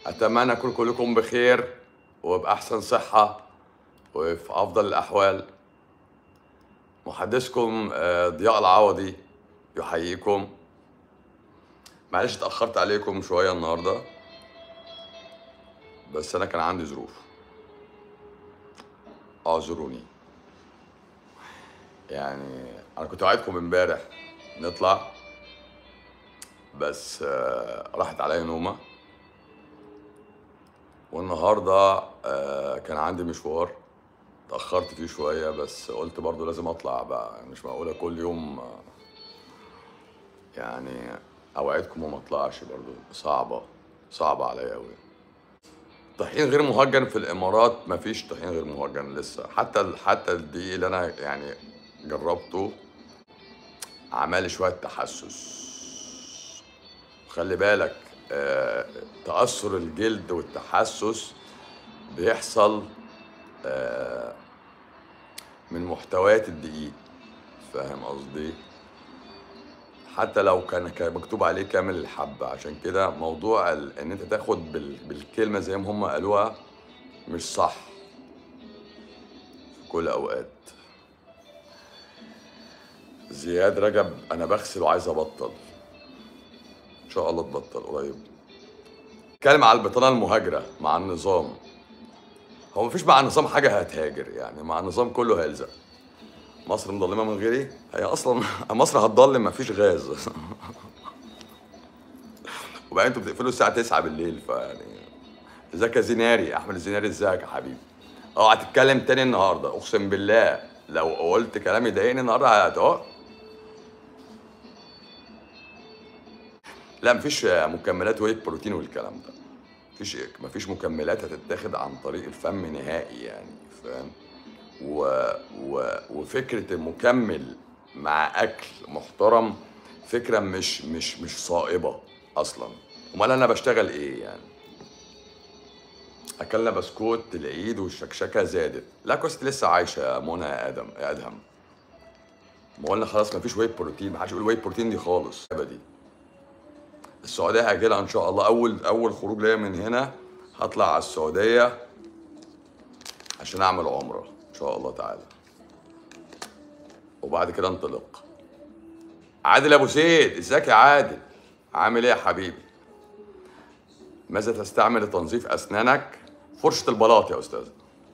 اتمنى اكون كلكم بخير وباحسن صحه وفي افضل الاحوال محدثكم آه، ضياء العوضي يحييكم معلش اتاخرت عليكم شويه النهارده بس انا كان عندي ظروف اعذروني يعني انا كنت وعدكم امبارح نطلع بس آه، راحت عليا نومه والنهارده آه، كان عندي مشوار اتأخرت فيه شوية بس قلت برضو لازم أطلع بقى مش معقولة كل يوم آه، يعني أوعدكم وما أطلعش برضو صعبة صعبة عليا أوي طحين غير مهجن في الإمارات مفيش طحين غير مهجن لسه حتى ال- حتى الدقيق اللي أنا يعني جربته عمل شوية تحسس خلي بالك آه، تأثر الجلد والتحسس بيحصل آه، من محتويات الدقيق فاهم قصدي حتى لو كان كان مكتوب عليه كامل الحبة عشان كده موضوع ال- ان انت تاخد بال- بالكلمة زي ما هم قالوها مش صح في كل اوقات زياد رجب انا بغسل وعايز ابطل ان شاء الله تبطل قريب اتكلم على البطانه المهاجره مع النظام هو مفيش مع النظام حاجه هتهاجر يعني مع النظام كله هيلزق مصر مظلمه من غيري هي اصلا مصر هتضلم مفيش غاز وبعدين انتوا بتقفلوا الساعه 9 بالليل فيعني ازيك يا زيناري احمد الزيناري ازيك يا حبيبي اوعى تتكلم تاني النهارده اقسم بالله لو قلت كلام يضايقني النهارده هتقع لا مفيش مكملات واي بروتين والكلام ده مفيش مفيش مكملات هتتاخد عن طريق الفم نهائي يعني فاهم و... و... وفكره المكمل مع اكل محترم فكره مش مش مش صائبه اصلا امال انا بشتغل ايه يعني اكلنا بسكوت العيد والشكشكه زادت لا كنت لسه عايشه يا منى يا ادم يا ادهم ما قلنا خلاص مفيش واي بروتين محدش يقول واي بروتين دي خالص ابدي السعوديه هاجلها ان شاء الله اول اول خروج ليا من هنا هطلع على السعوديه عشان اعمل عمره ان شاء الله تعالى وبعد كده انطلق عادل ابو زيد ازيك يا عادل عامل ايه يا حبيبي ماذا تستعمل لتنظيف اسنانك فرشه البلاط يا استاذ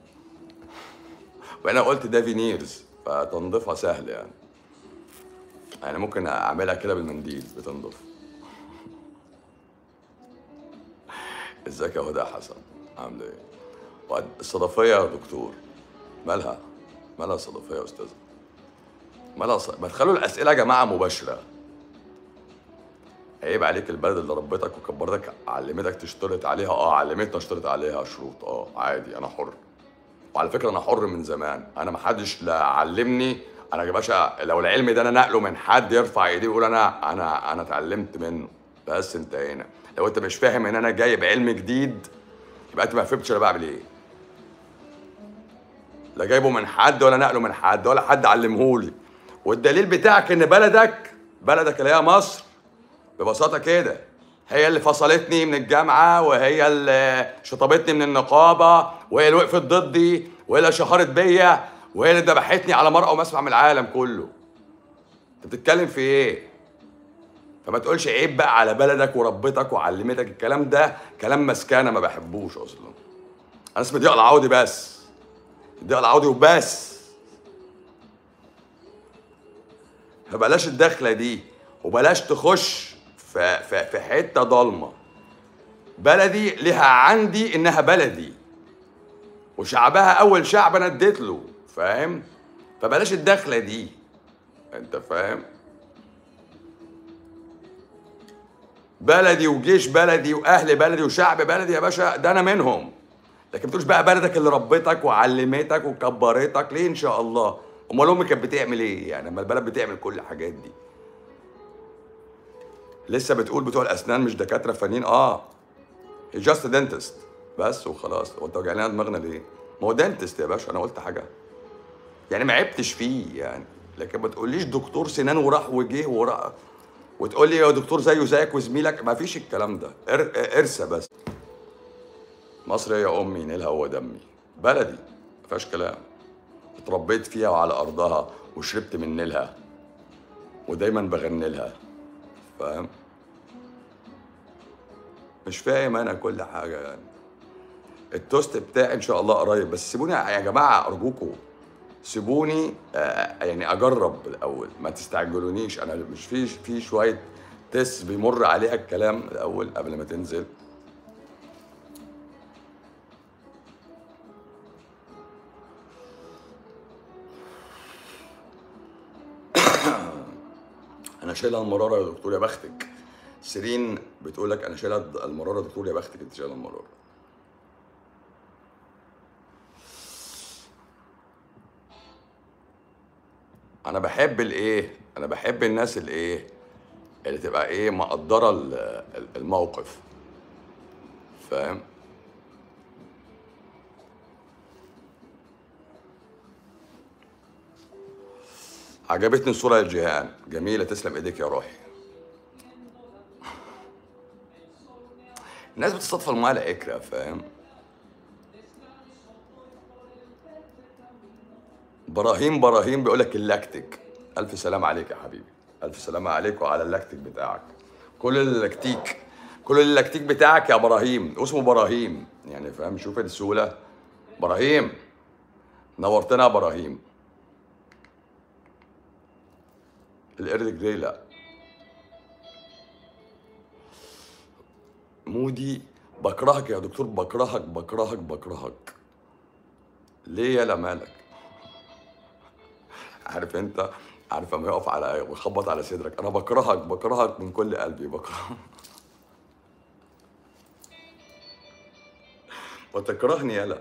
وانا قلت ده فينيرز فتنظيفها سهل يعني يعني ممكن اعملها كده بالمنديل بتنضف ازيك يا هدى حسن عامله ايه وبعد- الصدفيه يا دكتور مالها مالها الصدفيه يا استاذه مالها ص... ما تخلوا الاسئله يا جماعه مباشره عيب عليك البلد اللي ربتك وكبرتك علمتك تشترط عليها اه علمتنا اشترط عليها شروط اه عادي انا حر وعلى فكره انا حر من زمان انا ما حدش لا علمني انا يا باشا لو العلم ده انا نقله من حد يرفع ايديه ويقول انا انا انا اتعلمت منه بس انتهينا لو انت مش فاهم ان انا جايب علم جديد يبقى انت ما فهمتش انا بعمل ايه لا جايبه من حد ولا نقله من حد ولا حد علمهولي والدليل بتاعك ان بلدك بلدك اللي هي مصر ببساطه كده هي اللي فصلتني من الجامعه وهي اللي شطبتني من النقابه وهي اللي وقفت ضدي وهي اللي شهرت بيا وهي اللي ذبحتني على مرأى ومسمع من العالم كله انت بتتكلم في ايه فما تقولش عيب بقى على بلدك وربتك وعلمتك الكلام ده كلام مسكانه ما بحبوش اصلا انا اسمي ضياء العوضي بس ضياء العوضي وبس فبلاش الدخله دي وبلاش تخش في في في حته ضلمه بلدي لها عندي انها بلدي وشعبها اول شعب انا اديت له فاهم فبلاش الدخله دي انت فاهم بلدي وجيش بلدي واهل بلدي وشعب بلدي يا باشا ده انا منهم لكن ما تقولش بقى بلدك اللي ربتك وعلمتك وكبرتك ليه ان شاء الله امال امي كانت بتعمل ايه يعني اما البلد بتعمل كل الحاجات دي لسه بتقول بتوع الاسنان مش دكاتره فنيين اه هي جاست دنتست بس وخلاص هو انت وجعنا دماغنا ليه ما هو دنتست يا باشا انا قلت حاجه يعني ما عبتش فيه يعني لكن ما تقوليش دكتور سنان وراح وجه وراح وتقول لي يا دكتور زيه زيك وزميلك ما فيش الكلام ده إر... ارسى بس مصر هي امي نيلها هو دمي بلدي ما فيهاش كلام اتربيت فيها وعلى ارضها وشربت من نيلها ودايما بغني لها فاهم مش فاهم انا كل حاجه يعني التوست بتاعي ان شاء الله قريب بس سيبوني يا جماعه ارجوكم سيبوني آه، يعني اجرب الاول ما تستعجلونيش انا مش في في شويه تس بيمر عليها الكلام الاول قبل ما تنزل انا شايلها المراره يا دكتور يا بختك سيرين بتقول لك انا شايلها المراره يا دكتور يا بختك انت شايلها المراره انا بحب الايه انا بحب الناس الايه اللي تبقى ايه مقدره ال- ال- الموقف فاهم عجبتني الصوره يا جيهان جميله تسلم ايديك يا روحي الناس بتصطفى الماء العكرة فاهم براهيم براهيم بيقول لك اللاكتيك الف سلام عليك يا حبيبي الف سلام عليك وعلى اللاكتيك بتاعك كل اللاكتيك كل اللاكتيك بتاعك يا براهيم اسمه براهيم يعني فاهم شوف السهوله براهيم نورتنا يا براهيم القرد جراي لا مودي بكرهك يا دكتور بكرهك بكرهك بكرهك ليه يا مالك عارف انت عارف اما يقف على ويخبط على صدرك انا بكرهك بكرهك من كل قلبي بكرهك وتكرهني يلا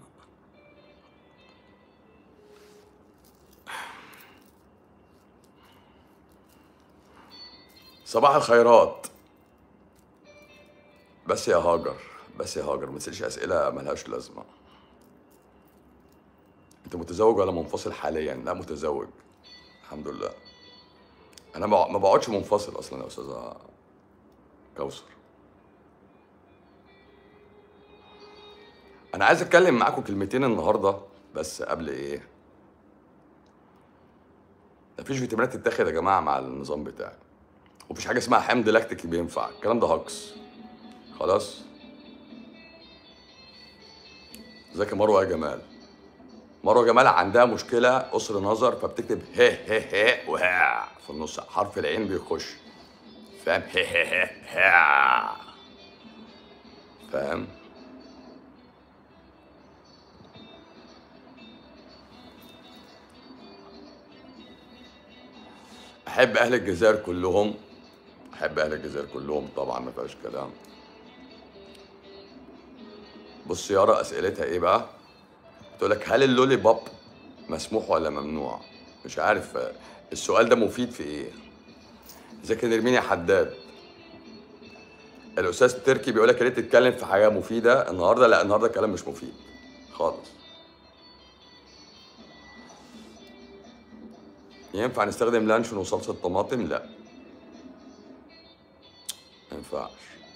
صباح الخيرات بس يا هاجر بس يا هاجر ما تسألش أسئلة ملهاش لازمة أنت متزوج ولا منفصل حاليا؟ لا متزوج الحمد لله أنا ما ما بقعدش منفصل أصلا يا أستاذة كوثر أنا عايز أتكلم معاكم كلمتين النهاردة بس قبل إيه؟ مفيش فيتامينات تتاخد يا جماعة مع النظام بتاعي ومفيش حاجة اسمها حمض لاكتيك بينفع الكلام ده هكس خلاص ازيك يا مروه يا جمال مروه جمال عندها مشكله قصر نظر فبتكتب ه ه ه وها في النص حرف العين بيخش فاهم ه ه ه ها فاهم احب اهل الجزائر كلهم احب اهل الجزائر كلهم طبعا ما فيهاش كلام بص يارا اسئلتها ايه بقى تقول لك هل اللولي بوب مسموح ولا ممنوع مش عارف آه، السؤال ده مفيد في ايه ازيك يا نرمين يا حداد الاستاذ التركي بيقول لك يا ريت تتكلم في حاجه مفيده النهارده لا النهارده كلام مش مفيد خالص ينفع نستخدم لانشون وصلصه طماطم لا ما ينفعش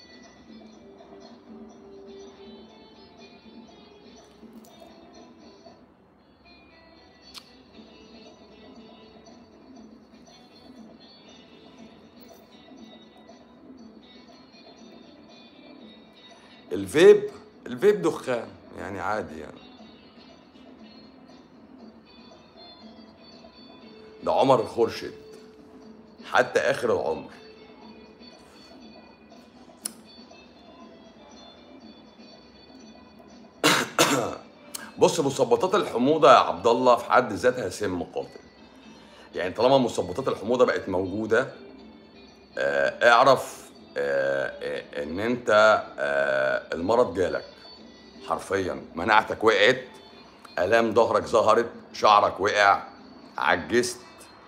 الفيب الفيب دخان يعني عادي يعني ده عمر خورشيد حتى اخر العمر بص مثبطات الحموضه يا عبد الله في حد ذاتها سم قاتل يعني طالما مثبطات الحموضه بقت موجوده آه، اعرف آه، آه، ان انت آه، المرض جالك حرفيا مناعتك وقعت الام ظهرك ظهرت شعرك وقع عجزت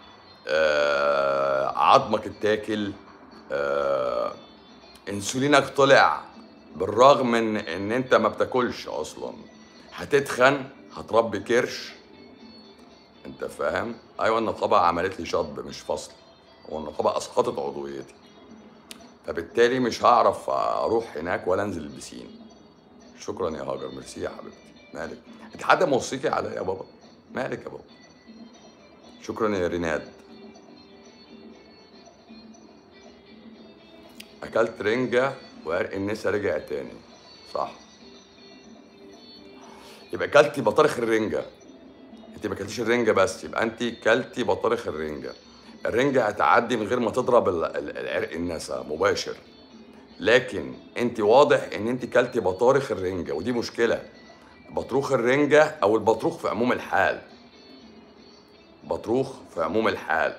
آه، عظمك اتاكل آه، انسولينك طلع بالرغم من ان انت ما بتاكلش اصلا هتتخن هتربي كرش انت فاهم ايوه النقابه عملت لي شطب مش فصل والنقابه اسقطت عضويتي فبالتالي مش هعرف اروح هناك ولا انزل البسين شكرا يا هاجر ميرسي يا حبيبتي مالك انت حد موصيكي عليا يا بابا مالك يا بابا شكرا يا ريناد اكلت رنجة وعرق النسا رجع تاني صح يبقى كلتي بطارخ الرنجة انت ما كلتيش الرنجة بس يبقى انت كلتي بطارخ الرنجة الرنجة هتعدي من غير ما تضرب ال- ال- العرق النسا مباشر لكن انت واضح ان انت كلتي بطارخ الرنجة ودي مشكلة بطروخ الرنجة او البطروخ في عموم الحال بطروخ في عموم الحال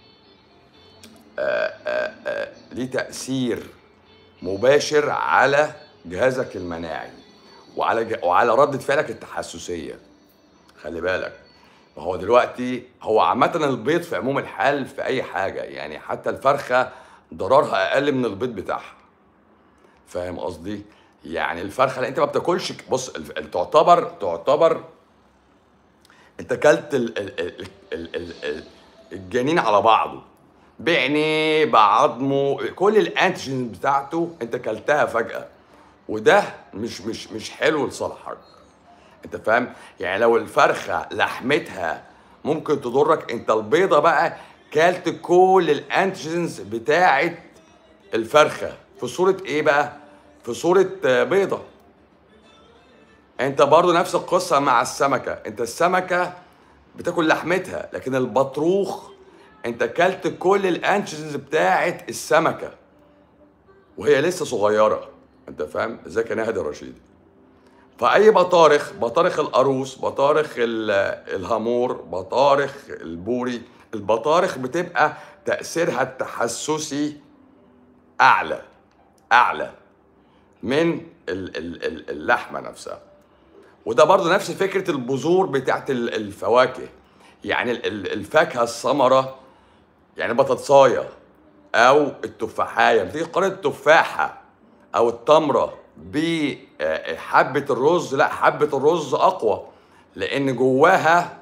ليه تأثير مباشر على جهازك المناعي وعلى ج... وعلى ردة فعلك التحسسية خلي بالك ما هو دلوقتي هو عامة البيض في عموم الحال في أي حاجة يعني حتى الفرخة ضررها أقل من البيض بتاعها فاهم قصدي؟ يعني الفرخة لا أنت ما بتاكلش بص ال- ال- تعتبر تعتبر أنت كلت ال... ال... ال... ال... ال... ال... الجنين على بعضه بعينيه بعظمه كل الانتيجين بتاعته انت كلتها فجأة وده مش مش مش حلو لصالحك انت فاهم يعني لو الفرخة لحمتها ممكن تضرك انت البيضة بقى كلت كل الانتيجينز بتاعت الفرخة في صورة ايه بقى في صورة آه، بيضة انت برضو نفس القصة مع السمكة انت السمكة بتاكل لحمتها لكن البطروخ انت كلت كل الانشيزز بتاعت السمكة وهي لسه صغيرة انت فاهم ازيك يا ناهد الرشيدي فاي بطارخ بطارخ القاروص بطارخ ال- الهامور بطارخ البوري البطارخ بتبقى تأثيرها التحسسي أعلى أعلى من ال- ال- ال- اللحمة نفسها وده برضه نفس فكرة البذور بتاعت ال- الفواكه يعني ال- ال- الفاكهة الثمرة يعني بطاطساية أو التفاحية لما تيجي تقارن التفاحة أو التمرة بحبة الرز لا حبة الرز أقوى لأن جواها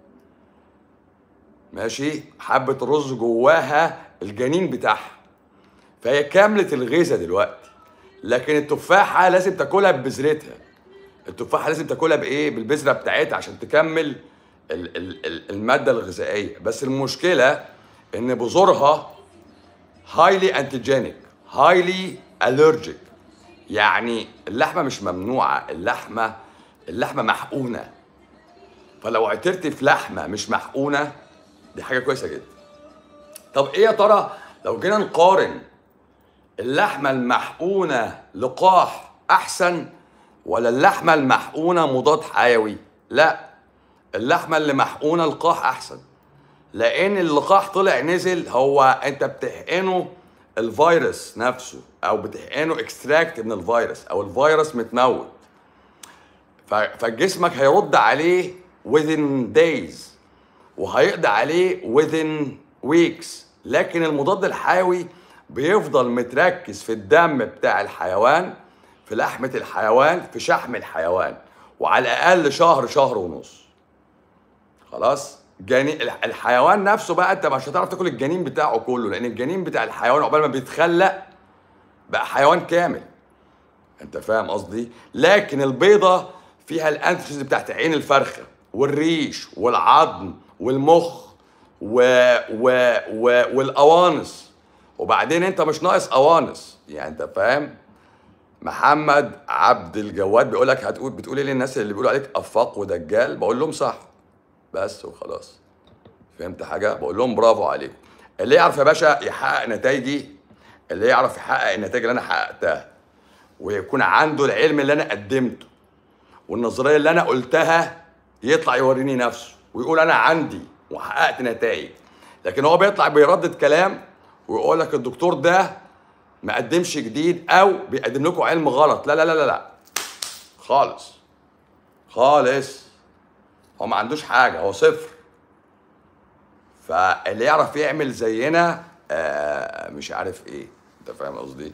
ماشي حبة الرز جواها الجنين بتاعها فهي كاملة الغذاء دلوقتي لكن التفاحة لازم تاكلها ببذرتها التفاحة لازم تاكلها بإيه؟ بالبذرة بتاعتها عشان تكمل ال- ال- ال- المادة الغذائية بس المشكلة إن بذورها هايلي انتيجينيك هايلي الرجيك يعني اللحمة مش ممنوعة اللحمة اللحمة محقونة فلو اعترت في لحمة مش محقونة دي حاجة كويسة جدا طب ايه يا ترى لو جينا نقارن اللحمة المحقونة لقاح أحسن ولا اللحمة المحقونة مضاد حيوي؟ لا اللحمة اللي محقونة لقاح أحسن لأن اللقاح طلع نزل هو أنت بتحقنه الفيروس نفسه أو بتحقنه اكستراكت من الفيروس أو الفيروس متموت ف- فجسمك هيرد عليه within days وهيقضي عليه within weeks لكن المضاد الحيوي بيفضل متركز في الدم بتاع الحيوان في لحمة الحيوان في شحم الحيوان وعلى الأقل شهر شهر ونص خلاص جنين الح- الحيوان نفسه بقى انت مش هتعرف تاكل الجنين بتاعه كله لان الجنين بتاع الحيوان عقبال ما بيتخلق بقى حيوان كامل انت فاهم قصدي لكن البيضه فيها الانتيجينز بتاعت عين الفرخه والريش والعظم والمخ و... و... و... والقوانص وبعدين انت مش ناقص قوانص يعني انت فاهم محمد عبد الجواد بيقول لك هتقول بتقول ايه للناس اللي بيقولوا عليك افاق ودجال بقول لهم صح بس وخلاص فهمت حاجه بقول لهم برافو عليكم اللي يعرف يا باشا يحقق نتائجي اللي يعرف يحقق النتائج اللي انا حققتها ويكون عنده العلم اللي انا قدمته والنظريه اللي انا قلتها يطلع يوريني نفسه ويقول انا عندي وحققت نتائج لكن هو بيطلع بيردد كلام ويقول لك الدكتور ده ما قدمش جديد او بيقدم لكم علم غلط لا لا لا لا لا خالص خالص هو ما عندوش حاجه هو صفر فاللي يعرف يعمل زينا آه مش عارف ايه انت فاهم قصدي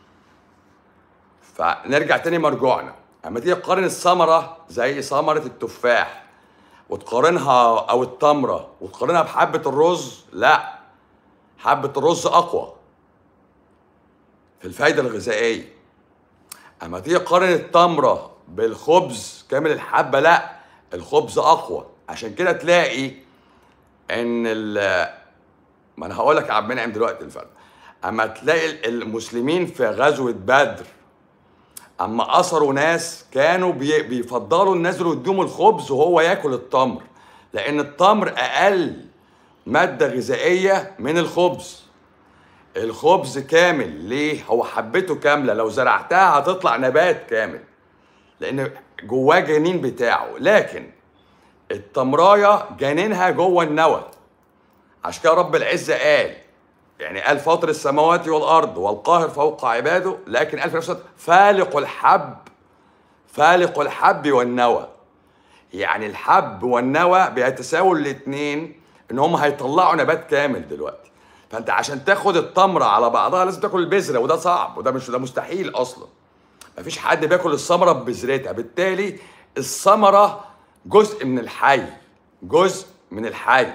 فنرجع تاني مرجوعنا اما تيجي تقارن الثمره زي ثمره التفاح وتقارنها او التمره وتقارنها بحبه الرز لا حبه الرز اقوى في الفايده الغذائيه اما تيجي تقارن التمره بالخبز كامل الحبه لا الخبز اقوى عشان كده تلاقي ان ال ما انا هقول لك يا عبد المنعم دلوقتي الفرق اما تلاقي المسلمين في غزوه بدر اما اثروا ناس كانوا بي بيفضلوا ينزلوا يديهم الخبز وهو ياكل التمر لان التمر اقل ماده غذائيه من الخبز الخبز كامل ليه هو حبته كامله لو زرعتها هتطلع نبات كامل لان جواه جنين بتاعه لكن التمرايه جنينها جوه النوى عشان كده رب العزه قال يعني قال فاطر السماوات والارض والقاهر فوق عباده لكن قال في نفس الوقت فالق الحب فالق الحب والنوى يعني الحب والنوى بيتساووا الاثنين ان هم هيطلعوا نبات كامل دلوقتي فانت عشان تاخد التمره على بعضها لازم تاكل البذره وده صعب وده مش ده مستحيل اصلا مفيش حد بياكل الثمره ببذرتها بالتالي الثمره جزء من الحي جزء من الحي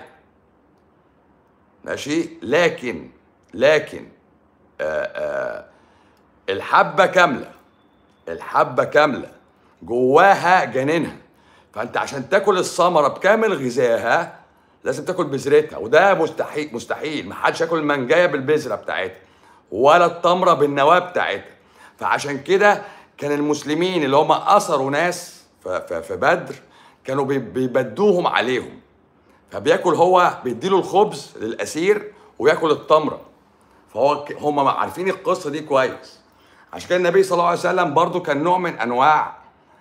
ماشي لكن لكن آآ آآ الحبه كامله الحبه كامله جواها جنينها فانت عشان تاكل الثمره بكامل غذائها لازم تاكل بذرتها وده مستحيل مستحيل ما حدش ياكل المانجايه بالبذره بتاعتها ولا التمره بالنواه بتاعتها فعشان كده كان المسلمين اللي هم اثروا ناس في بدر كانوا بيبدوهم عليهم فبياكل هو بيديله الخبز للاسير وياكل التمره فهو هم عارفين القصه دي كويس عشان كده النبي صلى الله عليه وسلم برضو كان نوع من انواع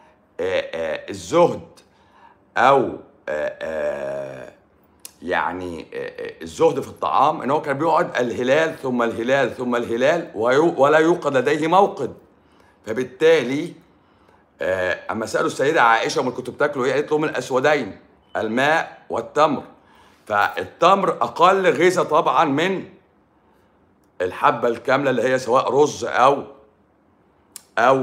الزهد او يعني الزهد في الطعام ان هو كان بيقعد الهلال ثم الهلال ثم الهلال ولا يوقد لديه موقد فبالتالي اما سالوا السيده عائشه امال كنتوا بتاكلوا ايه؟ قالت لهم الاسودين الماء والتمر فالتمر اقل غذاء طبعا من الحبه الكامله اللي هي سواء رز او او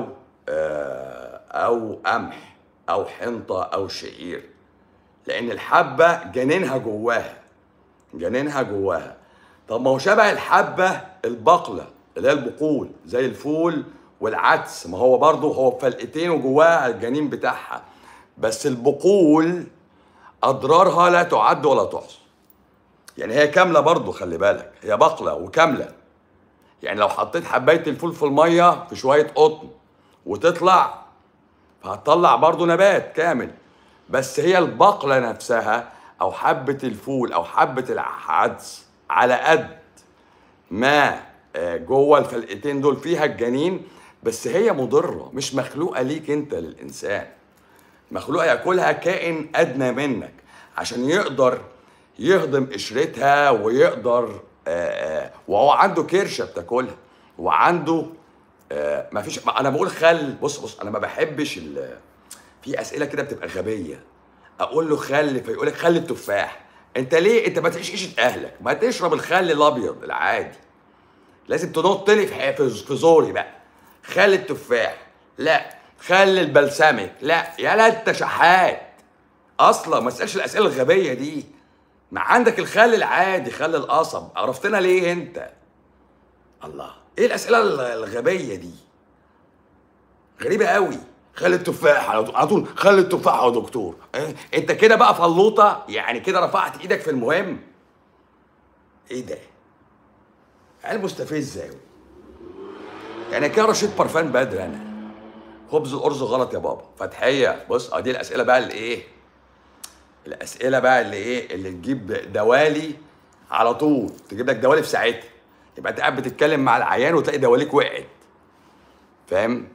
او قمح او حنطه او شعير لان الحبه جنينها جواها جنينها جواها طب ما هو شبه الحبه البقله اللي هي البقول زي الفول والعدس ما هو برضه هو فلقتين وجواها الجنين بتاعها بس البقول اضرارها لا تعد ولا تحصى يعني هي كامله برضه خلي بالك هي بقله وكامله يعني لو حطيت حبايه الفول في الميه في شويه قطن وتطلع فهتطلع برضه نبات كامل بس هي البقله نفسها او حبه الفول او حبه العدس على قد ما جوه الفلقتين دول فيها الجنين بس هي مضره مش مخلوقه ليك انت للانسان مخلوقه ياكلها كائن ادنى منك عشان يقدر يهضم قشرتها ويقدر آآ آآ وهو عنده كرشه بتاكلها وعنده ما فيش انا بقول خل بص بص انا ما بحبش في اسئله كده بتبقى غبيه اقول له خل فيقول لك خل التفاح انت ليه انت ما تعيش عيشه اهلك ما تشرب الخل الابيض العادي لازم تنط لي في في زوري بقى خل التفاح لا خل البلسمك لا يا لا انت شحات اصلا ما تسالش الاسئله الغبيه دي ما عندك الخل العادي خل القصب عرفتنا ليه انت الله ايه الاسئله الغبيه دي غريبه قوي خل التفاح على طول خل التفاح يا دكتور انت كده بقى فلوطه يعني كده رفعت ايدك في المهم ايه ده عيال مستفزه قوي يعني كده رشيد برفان بدر انا خبز الارز غلط يا بابا فتحيه بص اه دي الاسئله بقى اللي ايه الاسئله بقى اللي ايه اللي تجيب دوالي على طول تجيب لك دوالي في ساعتها يبقى انت قاعد بتتكلم مع العيان وتلاقي دواليك وقعت فاهم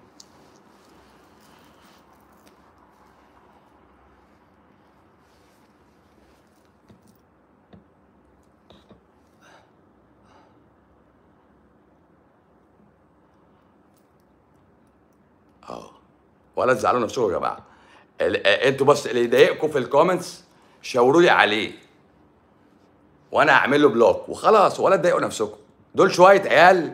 اه ولا تزعلوا نفسكم يا جماعه ال- آه، انتوا بس اللي يضايقكم في الكومنتس شاوروا لي عليه وانا هعمل له بلوك وخلاص ولا تضايقوا نفسكم دول شويه عيال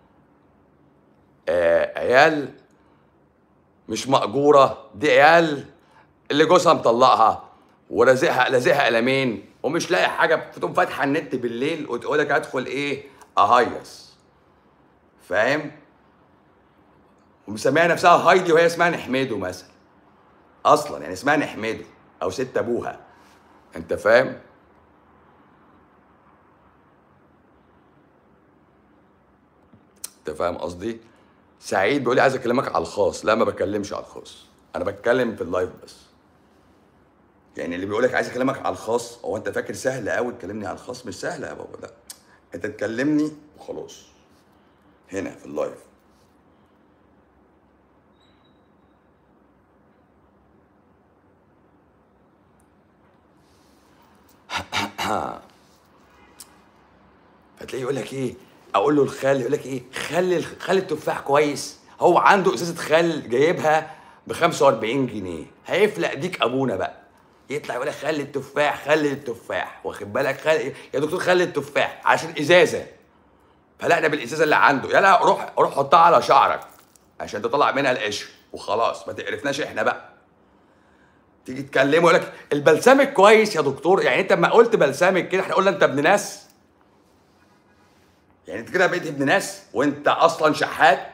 آه عيال مش مأجورة دي عيال اللي جوزها مطلقها ورازقها لازقها قلمين ومش لاقي حاجة فتقوم فاتحة النت بالليل وتقول لك ادخل ايه اهيص فاهم ومسميها نفسها هايدي وهي اسمها نحمده مثلا اصلا يعني اسمها نحمده او ست ابوها انت فاهم انت فاهم قصدي سعيد بيقول لي عايز اكلمك على الخاص لا ما بكلمش على الخاص انا بتكلم في اللايف بس يعني اللي بيقول لك عايز اكلمك على الخاص هو انت فاكر سهل قوي تكلمني على الخاص مش سهل يا بابا لا انت تكلمني وخلاص هنا في اللايف فتلاقيه يقول لك ايه اقول له الخل يقول لك ايه خلي الخ- خلي التفاح كويس هو عنده ازازه خل جايبها ب 45 جنيه هيفلق ديك ابونا بقى يطلع يقول لك خلي التفاح خلي التفاح واخد بالك خلي يا دكتور خلي التفاح عشان ازازه فلقنا بالازازه اللي عنده يلا روح روح حطها على شعرك عشان تطلع منها القشر وخلاص ما تعرفناش احنا بقى تيجي تكلمه يقول لك البلسمك كويس يا دكتور يعني انت لما قلت بلسمك كده احنا قلنا انت ابن ناس يعني انت كده بقيت ابن ناس وانت اصلا شحات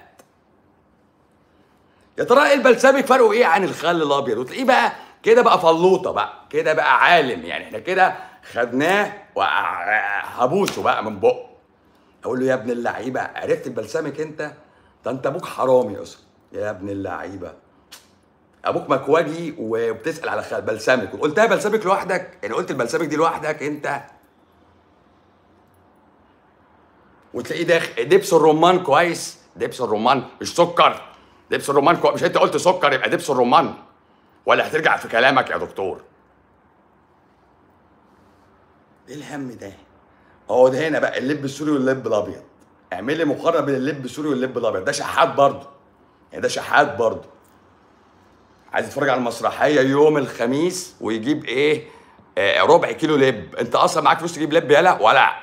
يا ترى ايه البلسمك فرقه ايه عن الخل الابيض وتلاقيه بقى كده بقى فلوطه بقى كده بقى عالم يعني احنا كده خدناه وهبوسه بقى من بقه اقول له يا ابن اللعيبه عرفت البلسمك انت ده انت ابوك حرامي اصلا يا ابن اللعيبه ابوك مكواجي وبتسال على خل بلسمك قلتها بلسمك لوحدك يعني قلت البلسمك دي لوحدك انت وتلاقيه داخل دبس الرمان كويس دبس الرمان مش سكر دبس الرمان كويس مش انت قلت سكر يبقى دبس الرمان ولا هترجع في كلامك يا دكتور ايه الهم ده اهو ده هنا بقى اللب السوري واللب الابيض اعمل لي مقارنه بين اللب السوري واللب الابيض ده شحات برضه يعني ده شحات برضه عايز يتفرج على المسرحيه يوم الخميس ويجيب ايه آه ربع كيلو لب انت اصلا معاك فلوس تجيب لب يالا ولا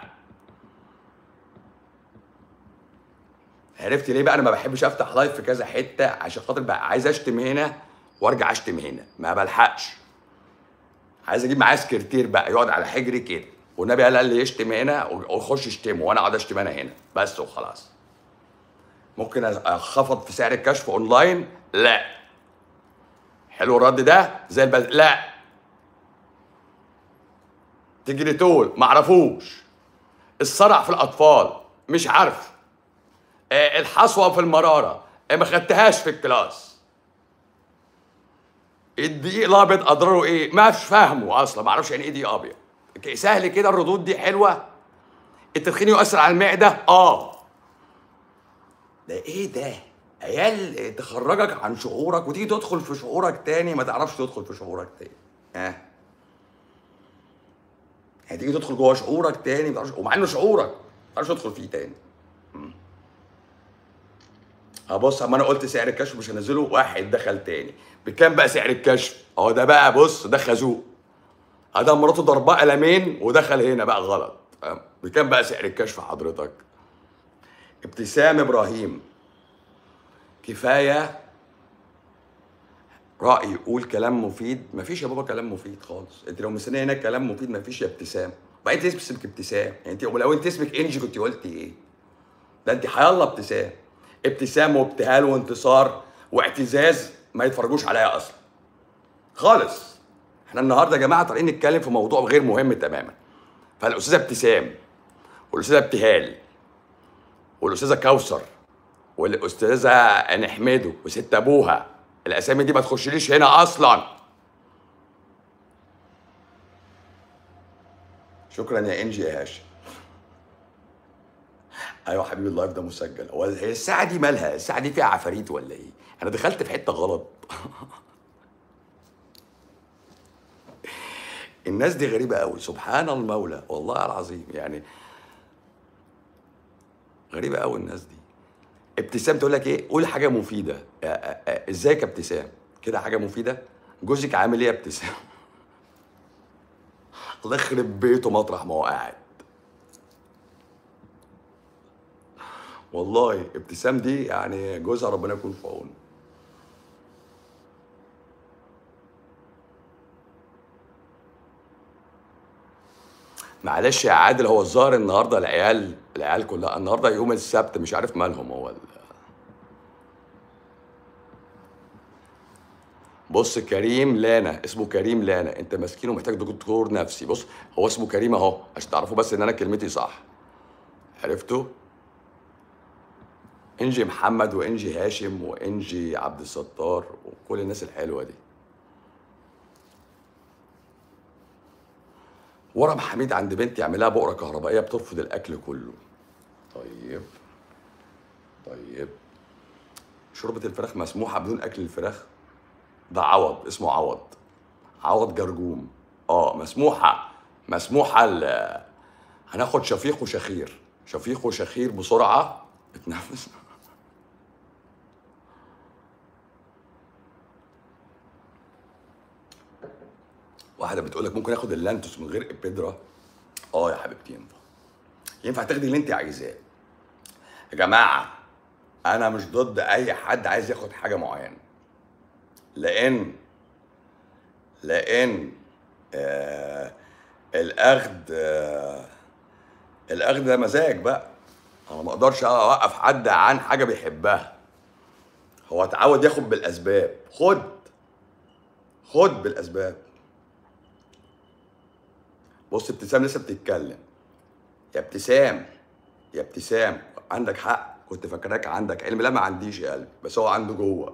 عرفت ليه بقى انا ما بحبش افتح لايف في كذا حته عشان خاطر بقى عايز اشتم هنا وارجع اشتم هنا ما بلحقش عايز اجيب معاه سكرتير بقى يقعد على حجري كده والنبي قال اللي يشتم هنا ويخش يشتمه وانا اقعد اشتم انا هنا بس وخلاص ممكن اخفض في سعر الكشف اونلاين لا حلو الرد ده زي البل... لا تجريتول معرفوش الصرع في الاطفال مش عارف آه، الحصوه في المراره آه، ما خدتهاش في الكلاس الدقيق الابيض اضراره ايه ما فيش فاهمه اصلا ما اعرفش يعني ايه دقيق ابيض ك- سهل كده الردود دي حلوه التدخين يؤثر على المعده اه ده ايه ده عيال تخرجك عن شعورك وتيجي تدخل في شعورك تاني ما تعرفش تدخل في شعورك تاني ها يعني تيجي تدخل جوه شعورك تاني ما تعرفش ومع انه شعورك ما تعرفش تدخل فيه تاني هبص اما انا قلت سعر الكشف مش هنزله واحد دخل تاني بكام بقى سعر الكشف اهو ده بقى بص ده خازوق ادم مراته ضرباه قلمين ودخل هنا بقى غلط فاهم؟ بكام بقى سعر الكشف حضرتك ابتسام ابراهيم كفايه راي قول كلام مفيد مفيش يا بابا كلام مفيد خالص انت لو مستنيه هناك كلام مفيد مفيش يا ابتسام بعدين انت اسمك ابتسام يعني انت لو انت اسمك انجي كنت قلتي ايه ده انت حيالله ابتسام ابتسام وابتهال وانتصار واعتزاز ما يتفرجوش عليا اصلا خالص احنا النهارده يا جماعه طالعين نتكلم في موضوع غير مهم تماما فالاستاذه ابتسام والاستاذه ابتهال والاستاذه كوثر والاستاذه نحمده وست ابوها الاسامي دي ما تخشليش هنا اصلا شكرا يا انجي يا هاشم ايوه حبيبي اللايف ده مسجل هو هي الساعه دي مالها الساعه دي فيها عفاريت ولا ايه انا دخلت في حته غلط الناس دي غريبه قوي سبحان المولى والله العظيم يعني غريبه قوي الناس دي ابتسام تقول لك ايه قول حاجه مفيده آ- آ- آ- ازيك يا ابتسام كده حاجه مفيده جوزك عامل ايه يا ابتسام الله يخرب بيته مطرح ما هو قاعد والله ابتسام دي يعني جوزها ربنا يكون في عونه معلش يا عادل هو الظاهر النهارده العيال العيال كلها النهارده يوم السبت مش عارف مالهم هو ال- بص كريم لانا اسمه كريم لانا انت ماسكينه محتاج دكتور نفسي بص هو اسمه كريم اهو عشان تعرفوا بس ان انا كلمتي صح عرفتوا انجي محمد وانجي هاشم وانجي عبد الستار وكل الناس الحلوه دي ورم حميد عند بنتي يعملها بقره كهربائيه بترفض الاكل كله طيب طيب شوربه الفراخ مسموحه بدون اكل الفراخ ده عوض اسمه عوض عوض جرجوم اه مسموحه مسموحه ال- هناخد شفيق وشخير شفيق وشخير بسرعه اتنفس واحده بتقول لك ممكن اخد اللانتوس من غير ابيدرا اه يا حبيبتي ينفع ينفع تاخدي اللي انت عايزاه يا جماعه انا مش ضد اي حد عايز ياخد حاجه معينه لان لان آه الاخذ آه الاخذ ده مزاج بقى انا ما اقدرش اوقف حد عن حاجه بيحبها هو اتعود ياخد بالاسباب خد خد بالاسباب بص ابتسام لسه بتتكلم يا ابتسام يا ابتسام عندك حق كنت فاكراك عندك علم لا ما عنديش يا قلبي بس هو عنده جوه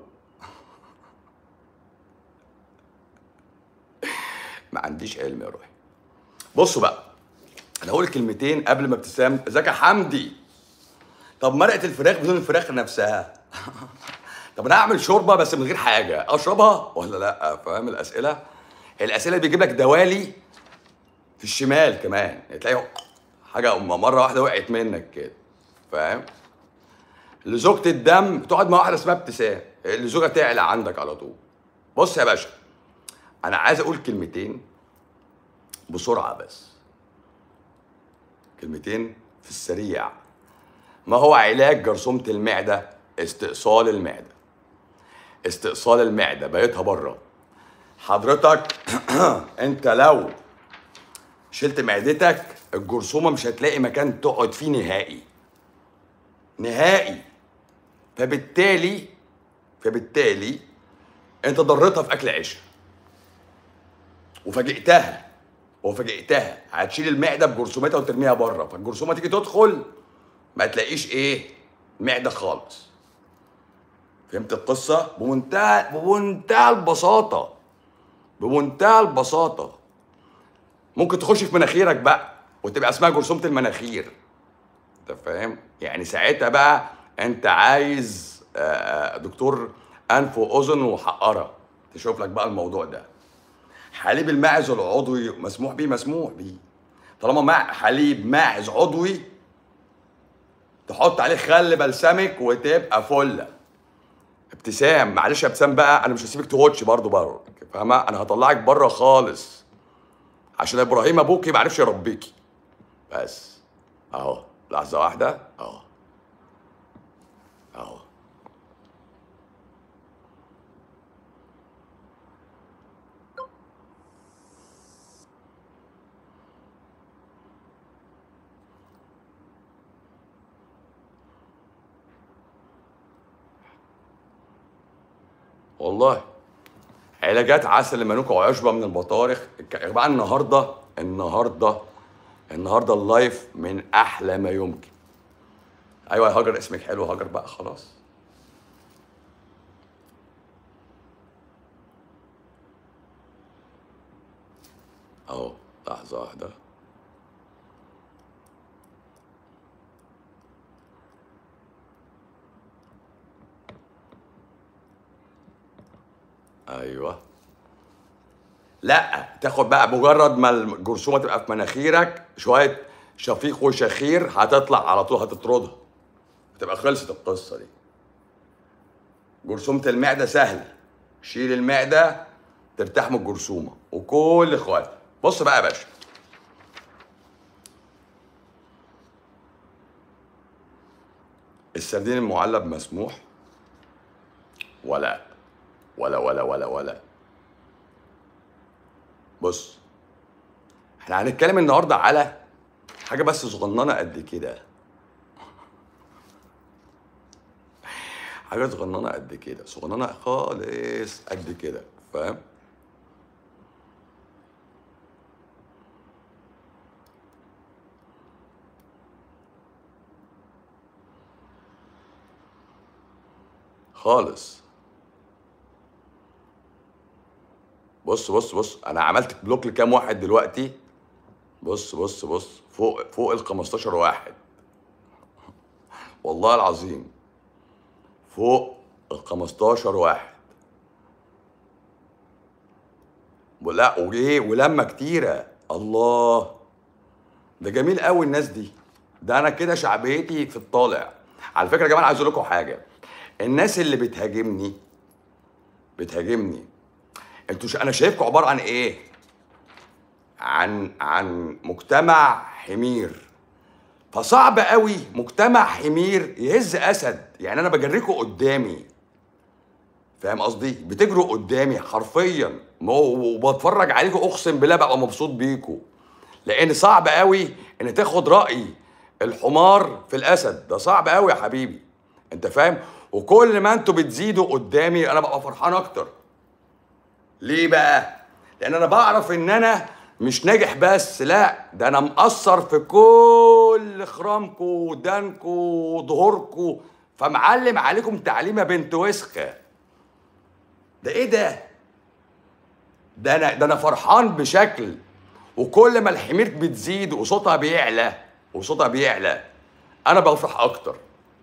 ما عنديش علم يا روحي بصوا بقى انا هقول كلمتين قبل ما ابتسام ازيك يا حمدي طب مرقه الفراخ بدون الفراخ نفسها طب انا اعمل شوربه بس من غير حاجه اشربها ولا لا فاهم الاسئله الاسئله بيجيب لك دوالي في الشمال كمان يعني تلاقي حاجه أم- مره واحده وقعت منك كده فاهم لزوجة الدم تقعد مع واحده اسمها ابتسام الزوجه تعلى عندك على طول بص يا باشا انا عايز اقول كلمتين بسرعه بس كلمتين في السريع ما هو علاج جرثومه المعده استئصال المعده استئصال المعده بقيتها بره حضرتك انت لو شلت معدتك الجرثومه مش هتلاقي مكان تقعد فيه نهائي نهائي فبالتالي فبالتالي انت ضرتها في اكل عيشها وفاجئتها وفاجئتها هتشيل المعده بجرثومتها وترميها بره فالجرثومه تيجي تدخل ما تلاقيش ايه معده خالص فهمت القصه بمنتهى بمنتهى البساطه بمنتهى البساطه ممكن تخش في مناخيرك بقى وتبقى اسمها جرثومه المناخير انت فاهم يعني ساعتها بقى انت عايز آه، دكتور انف واذن وحقره تشوف لك بقى الموضوع ده حليب الماعز العضوي مسموح بيه مسموح بيه طالما مع حليب ماعز عضوي تحط عليه خل بلسمك وتبقى فله ابتسام معلش يا ابتسام بقى انا مش هسيبك تغوتش برضه بره فاهمه انا هطلعك بره خالص عشان ابراهيم ابوكي ما عرفش يربيكي بس اهو لحظه واحده اهو اهو والله علاجات عسل المانوكا وعشبه من البطارخ يا جماعه النهارده النهارده النهارده اللايف من احلى ما يمكن ايوه يا هاجر اسمك حلو هاجر بقى خلاص اهو لحظه واحده ايوه لا تاخد بقى مجرد ما الجرثومه تبقى في مناخيرك شويه شفيق وشخير هتطلع على طول هتطردها هتبقى خلصت القصه دي جرثومه المعده سهله شيل المعده ترتاح من الجرثومه وكل اخواتي بص بقى يا باشا السردين المعلب مسموح ولا ولا ولا ولا ولا بص احنا هنتكلم النهارده على حاجه بس صغننه قد كده حاجه صغننه قد كده صغننه خالص قد كده فاهم خالص بص بص بص انا عملت بلوك لكام واحد دلوقتي بص بص بص فوق فوق ال 15 واحد والله العظيم فوق ال 15 واحد لا وايه ولما كتيره الله ده جميل قوي الناس دي ده انا كده شعبيتي في الطالع على فكره يا جماعه عايز اقول لكم حاجه الناس اللي بتهاجمني بتهاجمني انتوا ش... انا شايفكم عباره عن ايه عن عن مجتمع حمير فصعب قوي مجتمع حمير يهز اسد يعني انا بجريكم قدامي فاهم قصدي بتجروا قدامي حرفيا ما هو- وبتفرج عليكم اقسم بالله ببقى مبسوط بيكم لان صعب قوي ان تاخد راي الحمار في الاسد ده صعب قوي يا حبيبي انت فاهم وكل ما انتوا بتزيدوا قدامي انا ببقى فرحان اكتر ليه بقى لان انا بعرف ان انا مش ناجح بس لا ده انا مقصر في كل خرامكم ودانكم وظهوركم فمعلم عليكم تعليمه بنت وسخه ده ايه ده ده انا ده انا فرحان بشكل وكل ما الحمير بتزيد وصوتها بيعلى وصوتها بيعلى انا بفرح اكتر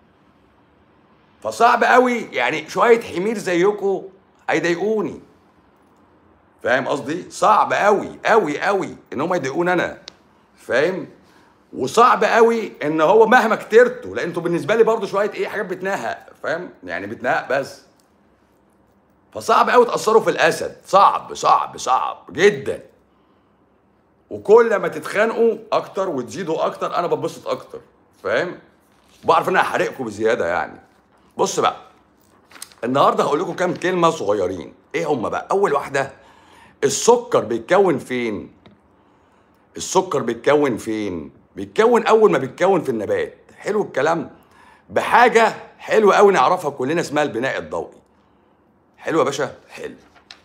فصعب قوي يعني شويه حمير زيكم هيضايقوني فاهم قصدي صعب قوي قوي قوي ان هم يضايقوني انا فاهم وصعب قوي ان هو مهما كترتوا لان انتوا بالنسبه لي برضو شويه ايه حاجات بتنهق فاهم يعني بتنهق بس فصعب قوي تاثروا في الاسد صعب صعب صعب جدا وكل ما تتخانقوا اكتر وتزيدوا اكتر انا ببسط اكتر فاهم بعرف ان انا هحرقكم بزياده يعني بص بقى النهارده هقول لكم كام كلمه صغيرين ايه هم بقى اول واحده السكر بيتكون فين السكر بيتكون فين بيتكون اول ما بيتكون في النبات حلو الكلام بحاجه حلوه قوي نعرفها كلنا اسمها البناء الضوئي حلو يا باشا حلو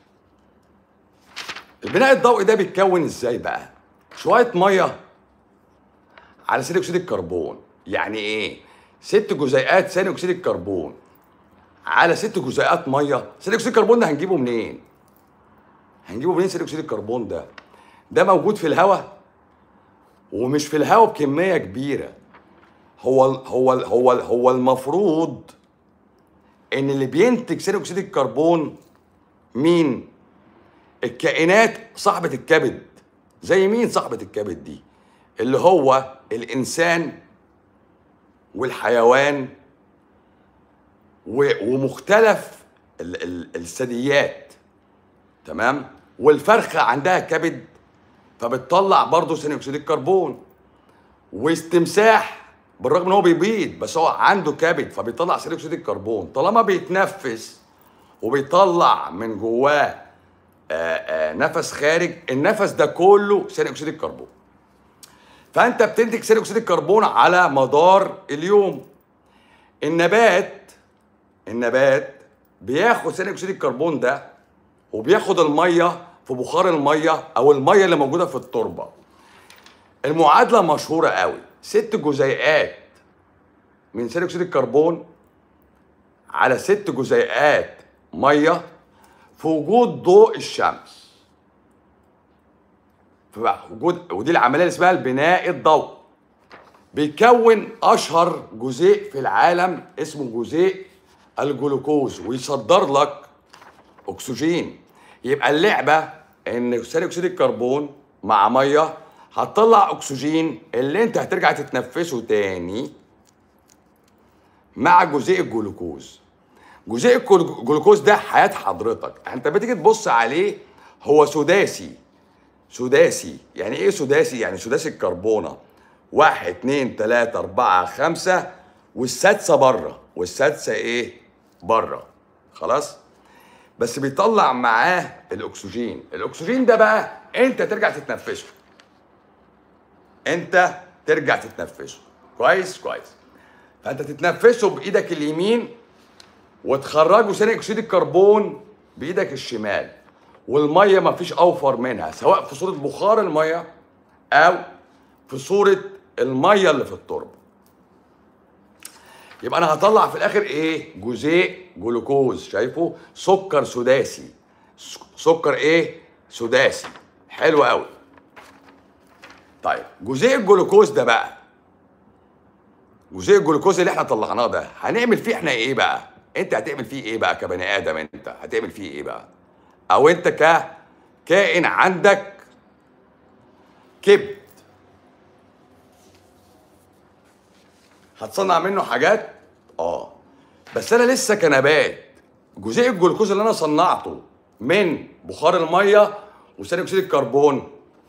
البناء الضوئي ده بيتكون ازاي بقى شويه ميه على ثاني اكسيد الكربون يعني ايه ست جزيئات ثاني اكسيد الكربون على ست جزيئات ميه ثاني اكسيد الكربون ده هنجيبه منين هنجيبه منين ثاني اكسيد الكربون ده ده موجود في الهواء ومش في الهواء بكميه كبيره هو ال هو ال هو ال هو المفروض ان اللي بينتج ثاني اكسيد الكربون مين الكائنات صاحبه الكبد زي مين صاحبه الكبد دي اللي هو الانسان والحيوان و- ومختلف ال- ال- الثدييات تمام والفرخه عندها كبد فبتطلع برضه ثاني اكسيد الكربون واستمساح بالرغم ان هو بيبيض بس هو عنده كبد فبيطلع ثاني اكسيد الكربون طالما بيتنفس وبيطلع من جواه آه، آه، نفس خارج النفس ده كله ثاني اكسيد الكربون فانت بتنتج ثاني اكسيد الكربون على مدار اليوم النبات النبات بياخد ثاني اكسيد الكربون ده وبياخد الميه في بخار الميه او الميه اللي موجوده في التربه المعادله مشهوره قوي ست جزيئات من ثاني اكسيد الكربون على ست جزيئات ميه في وجود ضوء الشمس في وجود ودي العمليه اللي اسمها البناء الضوئي بيكون اشهر جزيء في العالم اسمه جزيء الجلوكوز ويصدر لك اكسجين يبقى اللعبه ان ثاني اكسيد الكربون مع ميه هتطلع اكسجين اللي انت هترجع تتنفسه تاني مع جزيء الجلوكوز جزيء الجلو- الجلوكوز ده حياه حضرتك انت بتيجي تبص عليه هو سداسي سداسي يعني ايه سداسي يعني سداسي الكربونه واحد اتنين تلاتة اربعة خمسة والسادسة بره والسادسة ايه بره خلاص بس بيطلع معاه الاكسجين الاكسجين ده بقى انت ترجع تتنفسه انت ترجع تتنفسه كويس كويس فانت تتنفسه بايدك اليمين وتخرجه ثاني اكسيد الكربون بايدك الشمال والميه مفيش اوفر منها سواء في صوره بخار الميه او في صوره الميه اللي في التربه يبقى انا هطلع في الاخر ايه جزيء جلوكوز شايفه سكر سداسي س- سكر ايه سداسي حلو قوي طيب جزيء الجلوكوز ده بقى جزيء الجلوكوز اللي احنا طلعناه ده هنعمل فيه احنا ايه بقى انت هتعمل فيه ايه بقى كبني ادم انت هتعمل فيه ايه بقى او انت ك كائن عندك كبد هتصنع منه حاجات اه بس انا لسه كنبات جزيء الجلوكوز اللي انا صنعته من بخار الميه وثاني اكسيد الكربون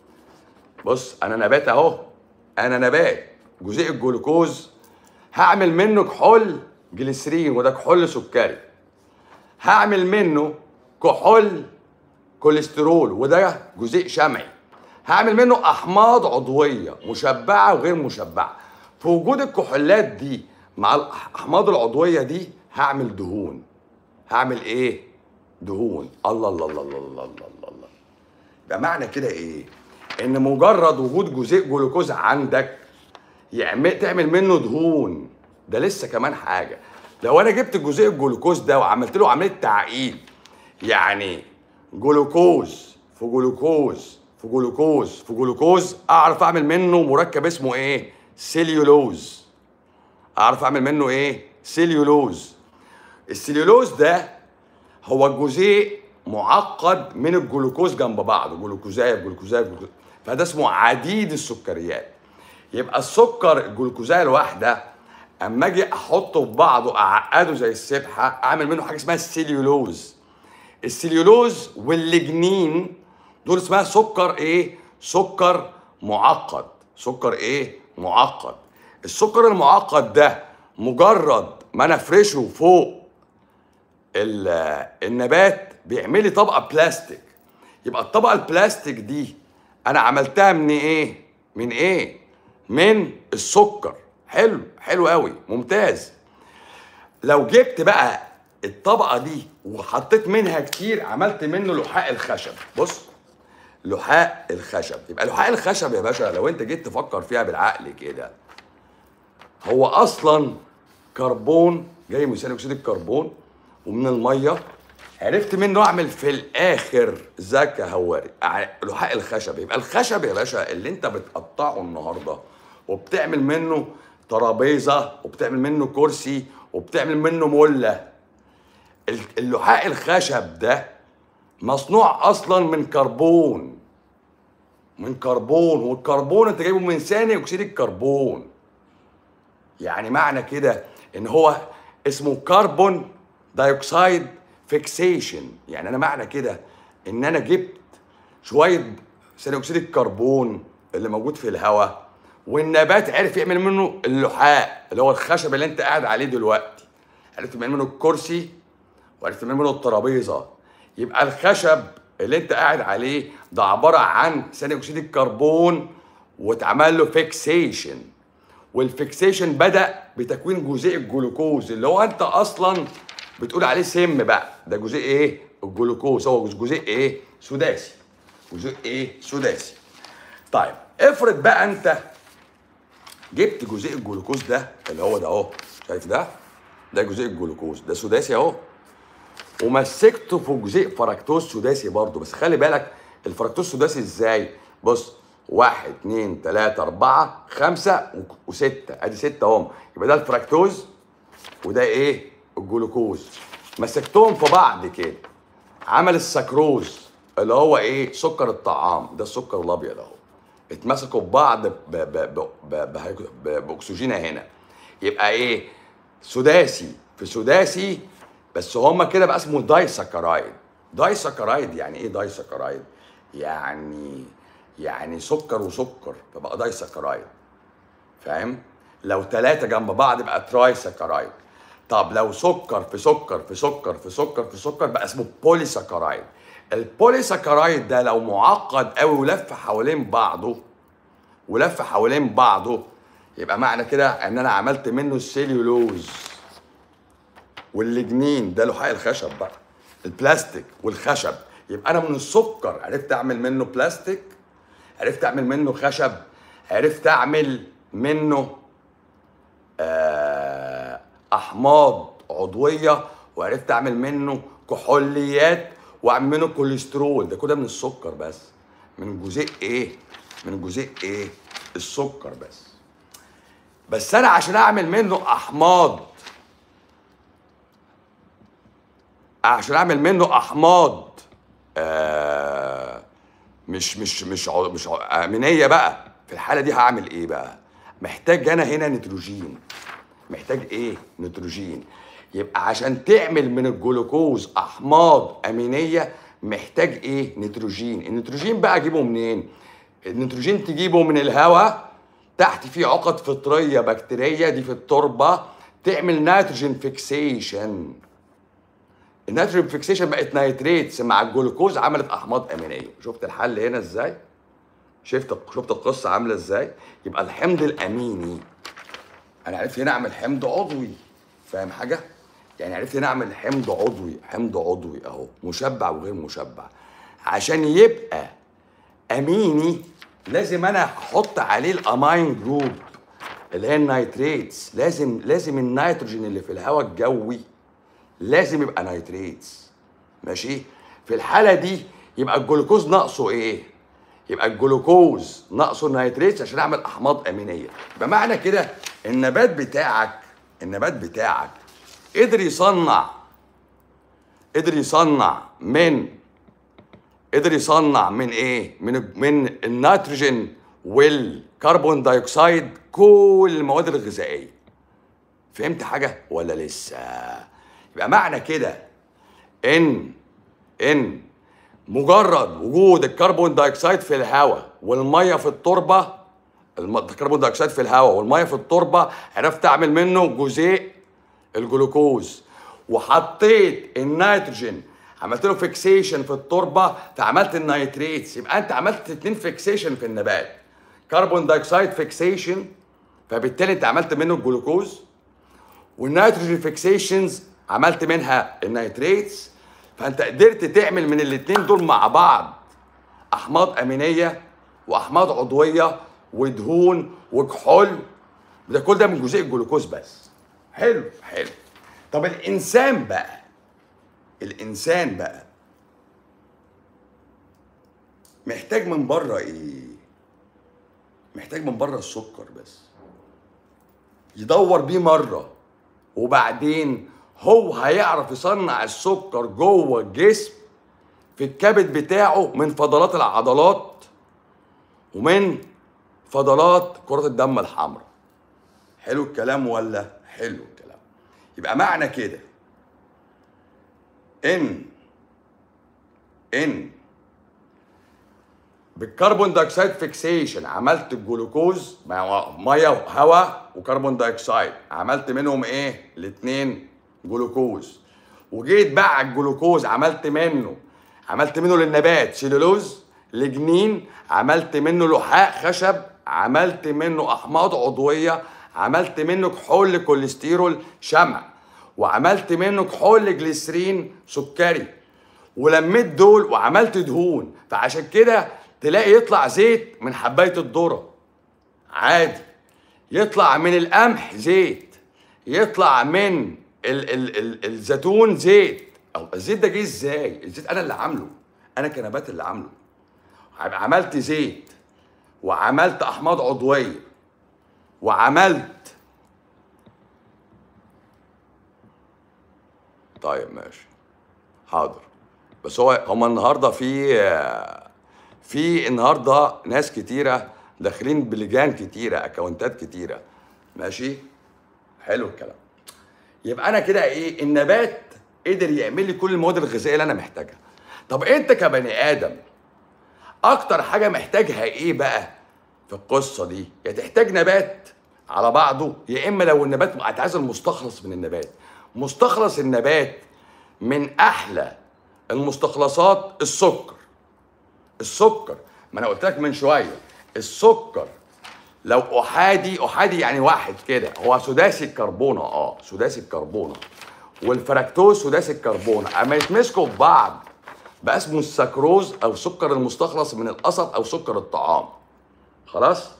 بص انا نبات اهو انا نبات جزيء الجلوكوز هعمل منه كحول جليسرين وده كحول سكري هعمل منه كحول كوليسترول وده جزيء شمعي هعمل منه احماض عضويه مشبعه وغير مشبعه في وجود الكحولات دي مع الاحماض العضويه دي هعمل دهون هعمل ايه دهون الله الله الله الله الله الله الله, الله. يبقى معنى كده ايه ان مجرد وجود جزيء جلوكوز عندك يعمل تعمل منه دهون ده لسه كمان حاجه لو انا جبت جزيء الجلوكوز ده وعملت له عمليه تعقيد يعني جلوكوز في جلوكوز في جلوكوز في جلوكوز اعرف اعمل منه مركب اسمه ايه سيليولوز اعرف اعمل منه ايه سيليولوز السيليولوز ده هو جزيء معقد من الجلوكوز جنب بعض جلوكوزايه جلوكوزايه جلوكوز فده اسمه عديد السكريات يبقى السكر الجلوكوزايه الواحده اما اجي احطه في بعضه اعقده زي السبحه اعمل منه حاجه اسمها السيليولوز السليولوز والليجنين دول اسمها سكر ايه سكر معقد سكر ايه معقد السكر المعقد ده مجرد ما انا افرشه فوق ال- النبات بيعمل لي طبقه بلاستيك يبقى الطبقه البلاستيك دي انا عملتها من ايه من ايه من السكر حلو حلو قوي ممتاز لو جبت بقى الطبقه دي وحطيت منها كتير عملت منه لحاء الخشب بص لحاء الخشب يبقى لحاء الخشب يا باشا لو انت جيت تفكر فيها بالعقل كده هو اصلا كربون جاي من ثاني اكسيد الكربون ومن الميه عرفت منه اعمل في الاخر زكا هواري ع- لحاء الخشب يبقى الخشب يا باشا اللي انت بتقطعه النهارده وبتعمل منه ترابيزه وبتعمل منه كرسي وبتعمل منه مله ال- اللحاء الخشب ده مصنوع اصلا من كربون من كربون والكربون انت جايبه من ثاني اكسيد الكربون يعني معنى كده ان هو اسمه كربون دايوكسيد فيكسيشن يعني انا معنى كده ان انا جبت شويه ثاني اكسيد الكربون اللي موجود في الهواء والنبات عرف يعمل منه اللحاء اللي هو الخشب اللي انت قاعد عليه دلوقتي عرفت تعمل منه الكرسي وعرفت تعمل منه الترابيزه يبقى الخشب اللي انت قاعد عليه ده عباره عن ثاني اكسيد الكربون واتعمل له فيكسيشن والفيكسيشن بدا بتكوين جزيء الجلوكوز اللي هو انت اصلا بتقول عليه سم بقى ده جزيء ايه الجلوكوز هو جزيء ايه سداسي جزيء ايه سداسي طيب افرض بقى انت جبت جزيء الجلوكوز ده اللي هو ده اهو شايف ده ده جزيء الجلوكوز ده سداسي اهو ومسكته في جزيء فركتوز سداسي برضه بس خلي بالك الفركتوز سداسي ازاي بص واحد اتنين تلاتة أربعة خمسة و- وستة أدي ستة أهم يبقى ده الفركتوز وده إيه؟ الجلوكوز مسكتهم في بعض كده عمل السكروز اللي هو إيه؟ سكر الطعام ده السكر الأبيض أهو اتمسكوا في بعض ب- ب- ب- ب- ب- ب- بأكسجينة هنا يبقى إيه؟ سداسي في سداسي بس هما كده بقى اسمه داي سكرايد داي سكرايد يعني ايه داي سكرايد يعني يعني سكر وسكر فبقى داي سكرايد فاهم لو ثلاثة جنب بعض يبقى تراي سكرايد طب لو سكر في سكر في سكر في سكر في سكر بقى اسمه بولي سكرايد البولي سكرايد ده لو معقد قوي ولف حوالين بعضه ولف حوالين بعضه يبقى معنى كده ان انا عملت منه السيليولوز والليجنين ده لحاء الخشب بقى البلاستيك والخشب يبقى انا من السكر عرفت اعمل منه بلاستيك عرفت اعمل منه خشب عرفت اعمل منه آه، احماض عضويه وعرفت اعمل منه كحوليات واعمل منه كوليسترول ده كده من السكر بس من جزيء ايه من جزيء ايه السكر بس بس انا عشان اعمل منه احماض عشان اعمل منه احماض آه مش مش مش عو- مش عو- امينيه بقى في الحاله دي هعمل ايه بقى محتاج انا هنا نيتروجين محتاج ايه نيتروجين يبقى عشان تعمل من الجلوكوز احماض امينيه محتاج ايه نيتروجين النيتروجين بقى اجيبه منين النيتروجين تجيبه من الهواء تحت فيه عقد فطريه بكتيريه دي في التربه تعمل نيتروجين فيكسيشن النيتروجين فيكسيشن بقت نيتريتس مع الجلوكوز عملت احماض امينيه شفت الحل هنا ازاي شفت شفت القصه عامله ازاي يبقى الحمض الاميني انا عرفت هنا اعمل حمض عضوي فاهم حاجه يعني عرفت هنا اعمل حمض عضوي حمض عضوي اهو مشبع وغير مشبع عشان يبقى اميني لازم انا احط عليه الامين جروب اللي هي النيتريتس لازم لازم النيتروجين اللي في الهواء الجوي لازم يبقى نيتريتس ماشي في الحاله دي يبقى الجلوكوز ناقصه ايه يبقى الجلوكوز ناقصه النيتريتس عشان اعمل احماض امينيه يبقى معنى كده النبات بتاعك النبات بتاعك قدر يصنع قدر يصنع من قدر يصنع من ايه من من النيتروجين والكربون دايوكسيد كل المواد الغذائيه فهمت حاجه ولا لسه يبقى معنى كده ان ان مجرد وجود الكربون دايوكسيد في الهواء والميه في التربه الم- الكربون دايوكسيد في الهواء والميه في التربه عرفت اعمل منه جزيء الجلوكوز وحطيت النيتروجين عملت له فيكسيشن في التربه فعملت النيتريتس يبقى انت عملت اتنين فيكسيشن في النبات كربون دايوكسيد فيكسيشن فبالتالي انت عملت منه الجلوكوز والنيتروجين فيكسيشنز عملت منها النيتريتس فانت قدرت تعمل من الاتنين دول مع بعض احماض امينيه واحماض عضويه ودهون وكحول ده كل ده من جزيء الجلوكوز بس حلو حلو طب الانسان بقى الانسان بقى محتاج من بره ايه محتاج من بره السكر بس يدور بيه مره وبعدين هو هيعرف يصنع السكر جوه الجسم في الكبد بتاعه من فضلات العضلات ومن فضلات كرات الدم الحمراء حلو الكلام ولا حلو الكلام يبقى معنى كده ان ان بالكربون دايوكسيد فيكسيشن عملت الجلوكوز مع ميه وهواء وكربون دايوكسيد عملت منهم ايه الاثنين جلوكوز وجيت بقى على الجلوكوز عملت منه عملت منه للنبات سيلولوز لجنين عملت منه لحاء خشب عملت منه احماض عضويه عملت منه كحول كوليسترول شمع وعملت منه كحول جليسرين سكري ولميت دول وعملت دهون فعشان كده تلاقي يطلع زيت من حبايه الذره عادي يطلع من القمح زيت يطلع من ال ال ال الزيتون زيت أو الزيت ده جه ازاي الزيت انا اللي عامله انا كنبات اللي عامله عملت زيت وعملت احماض عضويه وعملت طيب ماشي حاضر بس هو هما النهارده في في النهارده ناس كتيره داخلين بلجان كتيره اكونتات كتيره ماشي حلو الكلام يبقى انا كده ايه النبات قدر يعمل لي كل المواد الغذائيه اللي انا محتاجها طب انت كبني ادم اكتر حاجه محتاجها ايه بقى في القصه دي يا تحتاج نبات على بعضه يا اما لو النبات انت عايز المستخلص من النبات مستخلص النبات من احلى المستخلصات السكر السكر ما انا قلت لك من شويه السكر لو احادي احادي يعني واحد كده هو سداسي الكربونه اه سداسي الكربونه والفركتوز سداسي الكربونه اما يتمسكوا في بعض بقى اسمه السكروز او سكر المستخلص من القصب او سكر الطعام خلاص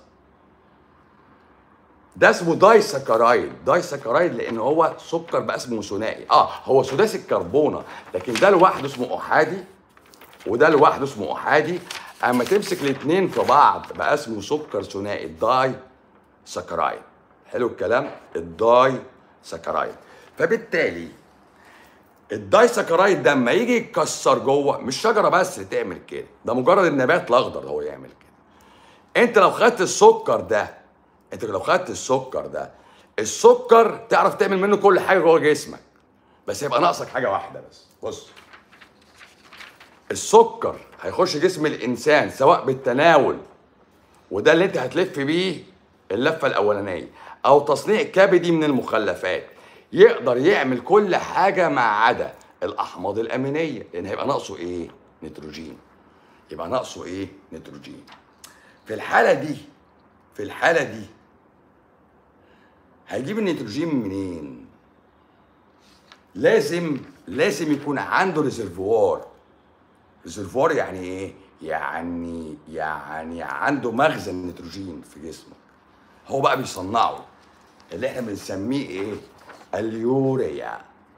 ده اسمه داي سكرايد داي سكرايد لان هو سكر بقى اسمه ثنائي اه هو سداسي الكربونه لكن ده لوحده اسمه احادي وده لوحده اسمه احادي اما تمسك الاثنين في بعض بقى اسمه سكر ثنائي الداي سكرايد حلو الكلام الداي سكرايد فبالتالي الداي سكرايد ده اما يجي يتكسر جوه مش شجره بس اللي تعمل كده ده مجرد النبات الاخضر هو يعمل كده انت لو خدت السكر ده انت لو خدت السكر ده السكر تعرف تعمل منه كل حاجه جوه جسمك بس هيبقى ناقصك حاجه واحده بس بص السكر هيخش جسم الانسان سواء بالتناول وده اللي انت هتلف بيه اللفه الاولانيه او تصنيع كبدي من المخلفات يقدر يعمل كل حاجه ما عدا الاحماض الامينيه لان هيبقى ناقصه ايه نيتروجين يبقى ناقصه ايه نيتروجين في الحاله دي في الحاله دي هيجيب النيتروجين منين لازم لازم يكون عنده ريزرفوار ريزرفوار يعني ايه يعني يعني عنده مخزن نيتروجين في جسمه هو بقى بيصنعه اللي احنا بنسميه ايه اليوريا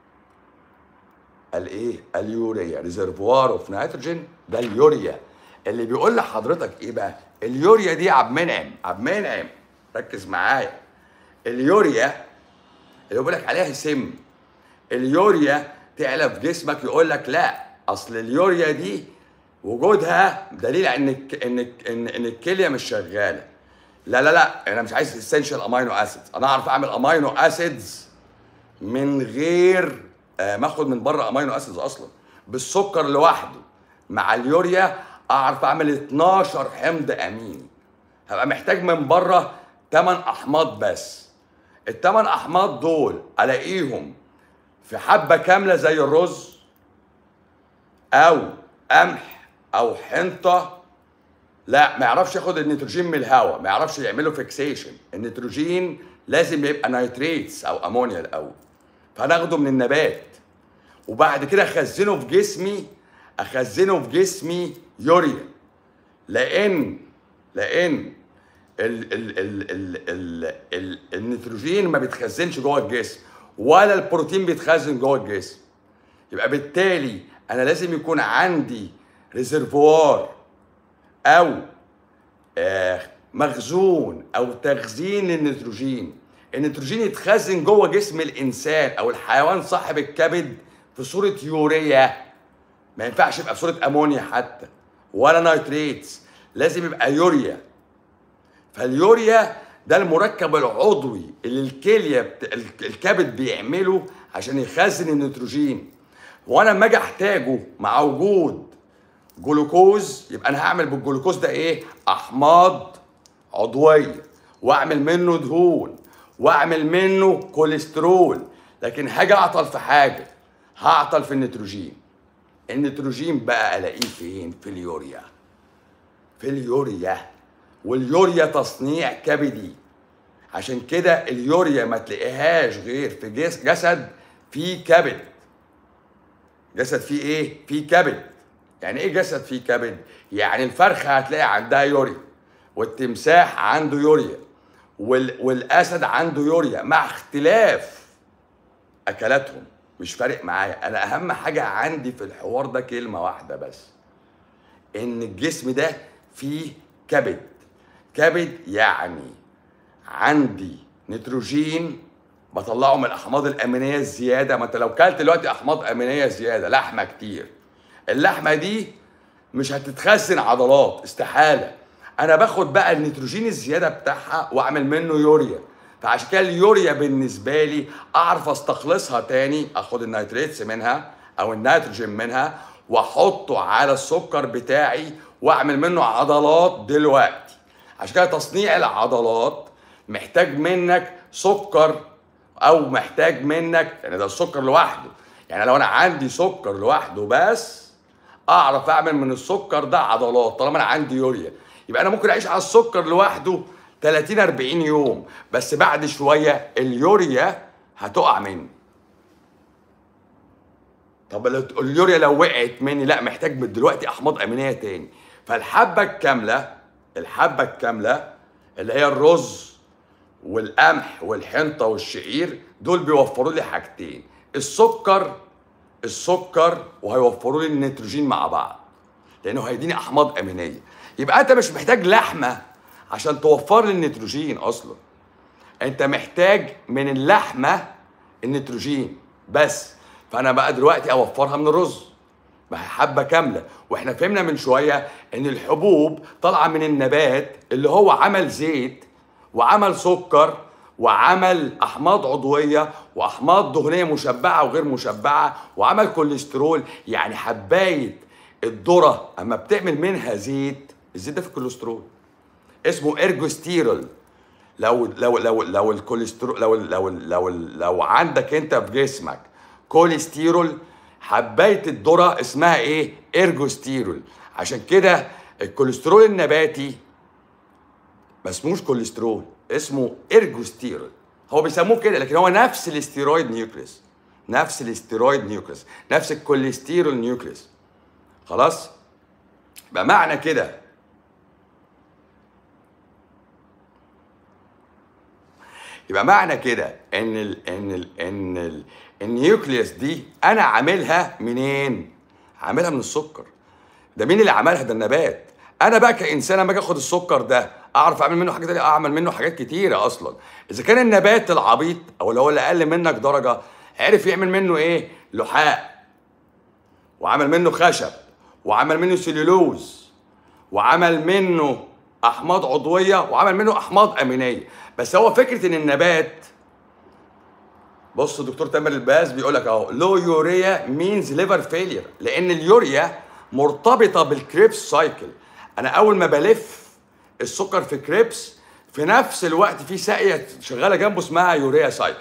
الايه اليوريا ريزرفوار اوف نيتروجين ده اليوريا اللي بيقول لحضرتك ايه بقى اليوريا دي عبد منعم عبد منعم ركز معايا اليوريا اللي بيقول لك عليها سم اليوريا تعلى في جسمك يقول لك لا اصل اليوريا دي وجودها دليل ان الك- ان ان ان الكليه مش شغاله لا لا لا انا مش عايز اسينشال امينو اسيدز انا اعرف اعمل امينو اسيدز من غير آه، ما اخد من بره امينو اسيدز اصلا بالسكر لوحده مع اليوريا اعرف اعمل 12 حمض اميني هبقى محتاج من بره 8 احماض بس الثمان احماض دول الاقيهم في حبه كامله زي الرز او قمح او حنطه لا ما يعرفش ياخد النيتروجين من الهواء ما يعرفش يعمله فيكسيشن النيتروجين لازم يبقى نيتريتس او امونيا الاول فناخده من النبات وبعد كده اخزنه في جسمي اخزنه في جسمي يوريا لان لان ال ال ال ال ال ال النيتروجين ما بيتخزنش جوه الجسم ولا البروتين بيتخزن جوه الجسم يبقى بالتالي انا لازم يكون عندي ريزرفوار او آه مخزون او تخزين للنيتروجين النيتروجين يتخزن جوه جسم الانسان او الحيوان صاحب الكبد في صوره يوريا ما ينفعش يبقى في صوره امونيا حتى ولا نيتريتس لازم يبقى يوريا فاليوريا ده المركب العضوي اللي الكليه بت... الكبد بيعمله عشان يخزن النيتروجين وانا لما اجي احتاجه مع وجود جلوكوز يبقى انا هعمل بالجلوكوز ده ايه احماض عضويه واعمل منه دهون واعمل منه كوليسترول لكن هاجي اعطل في حاجه هعطل في النيتروجين النيتروجين بقى الاقيه فين في اليوريا في اليوريا واليوريا تصنيع كبدي عشان كده اليوريا ما تلاقيهاش غير في جس- جسد فيه كبد جسد فيه ايه فيه كبد يعني ايه جسد فيه كبد يعني الفرخه هتلاقي عندها يوريا والتمساح عنده يوريا وال... والاسد عنده يوريا مع اختلاف اكلاتهم مش فارق معايا انا اهم حاجه عندي في الحوار ده كلمه واحده بس ان الجسم ده فيه كبد كبد يعني عندي نيتروجين بطلعه من الاحماض الامينيه الزياده ما انت لو كلت دلوقتي احماض امينيه زياده لحمه كتير اللحمه دي مش هتتخزن عضلات استحاله انا باخد بقى النيتروجين الزياده بتاعها واعمل منه يوريا فعشان كده اليوريا بالنسبه لي اعرف استخلصها تاني اخد النيتريتس منها او النيتروجين منها واحطه على السكر بتاعي واعمل منه عضلات دلوقتي عشان كده تصنيع العضلات محتاج منك سكر او محتاج منك يعني ده السكر لوحده يعني لو انا عندي سكر لوحده بس اعرف اعمل من السكر ده عضلات طالما انا عندي يوريا يبقى انا ممكن اعيش على السكر لوحده 30 40 يوم بس بعد شويه اليوريا هتقع مني طب ال- اليوريا لو وقعت مني لا محتاج من دلوقتي احماض امينيه تاني فالحبه الكامله الحبه الكامله اللي هي الرز والقمح والحنطه والشعير دول بيوفروا لي حاجتين السكر السكر وهيوفروا لي النيتروجين مع بعض لانه هيديني احماض امينيه يبقى انت مش محتاج لحمه عشان توفر لي النيتروجين اصلا انت محتاج من اللحمه النيتروجين بس فانا بقى دلوقتي اوفرها من الرز ما هي حبه كامله واحنا فهمنا من شويه ان الحبوب طالعه من النبات اللي هو عمل زيت وعمل سكر وعمل احماض عضويه واحماض دهنيه مشبعه وغير مشبعه وعمل كوليسترول يعني حبايه الذره اما بتعمل منها زيت الزيت ده في الكوليسترول اسمه ارجوستيرول لو لو لو لو الكوليسترول لو لو لو لو عندك انت في جسمك كوليسترول حبايه الذره اسمها ايه؟ ارجوستيرول عشان كده الكوليسترول النباتي ما اسموش كوليسترول اسمه ارجوستيرول هو بيسموه كده لكن هو نفس الاستيرويد نيوكليس نفس الاستيرويد نيوكليس نفس الكوليسترول نيوكليس خلاص يبقى معنى كده يبقى معنى كده ان ال ان ال ان ال النيوكليوس دي انا عاملها منين؟ عاملها من السكر ده مين اللي عملها ده النبات انا بقى كانسان لما اجي اخد السكر ده اعرف اعمل منه حاجه تانية اعمل منه حاجات كتيره اصلا اذا كان النبات العبيط او اللي هو اللي اقل منك درجه عرف يعمل منه ايه لحاء وعمل منه خشب وعمل منه سليولوز وعمل منه احماض عضويه وعمل منه احماض امينيه بس هو فكره ان النبات بص دكتور تامر الباز بيقول لك اهو لو يوريا مينز ليفر فيلير لان اليوريا مرتبطه بالكريبس سايكل انا اول ما بلف السكر في كريبس في نفس الوقت في ساقيه شغاله جنبه اسمها يوريا سايكل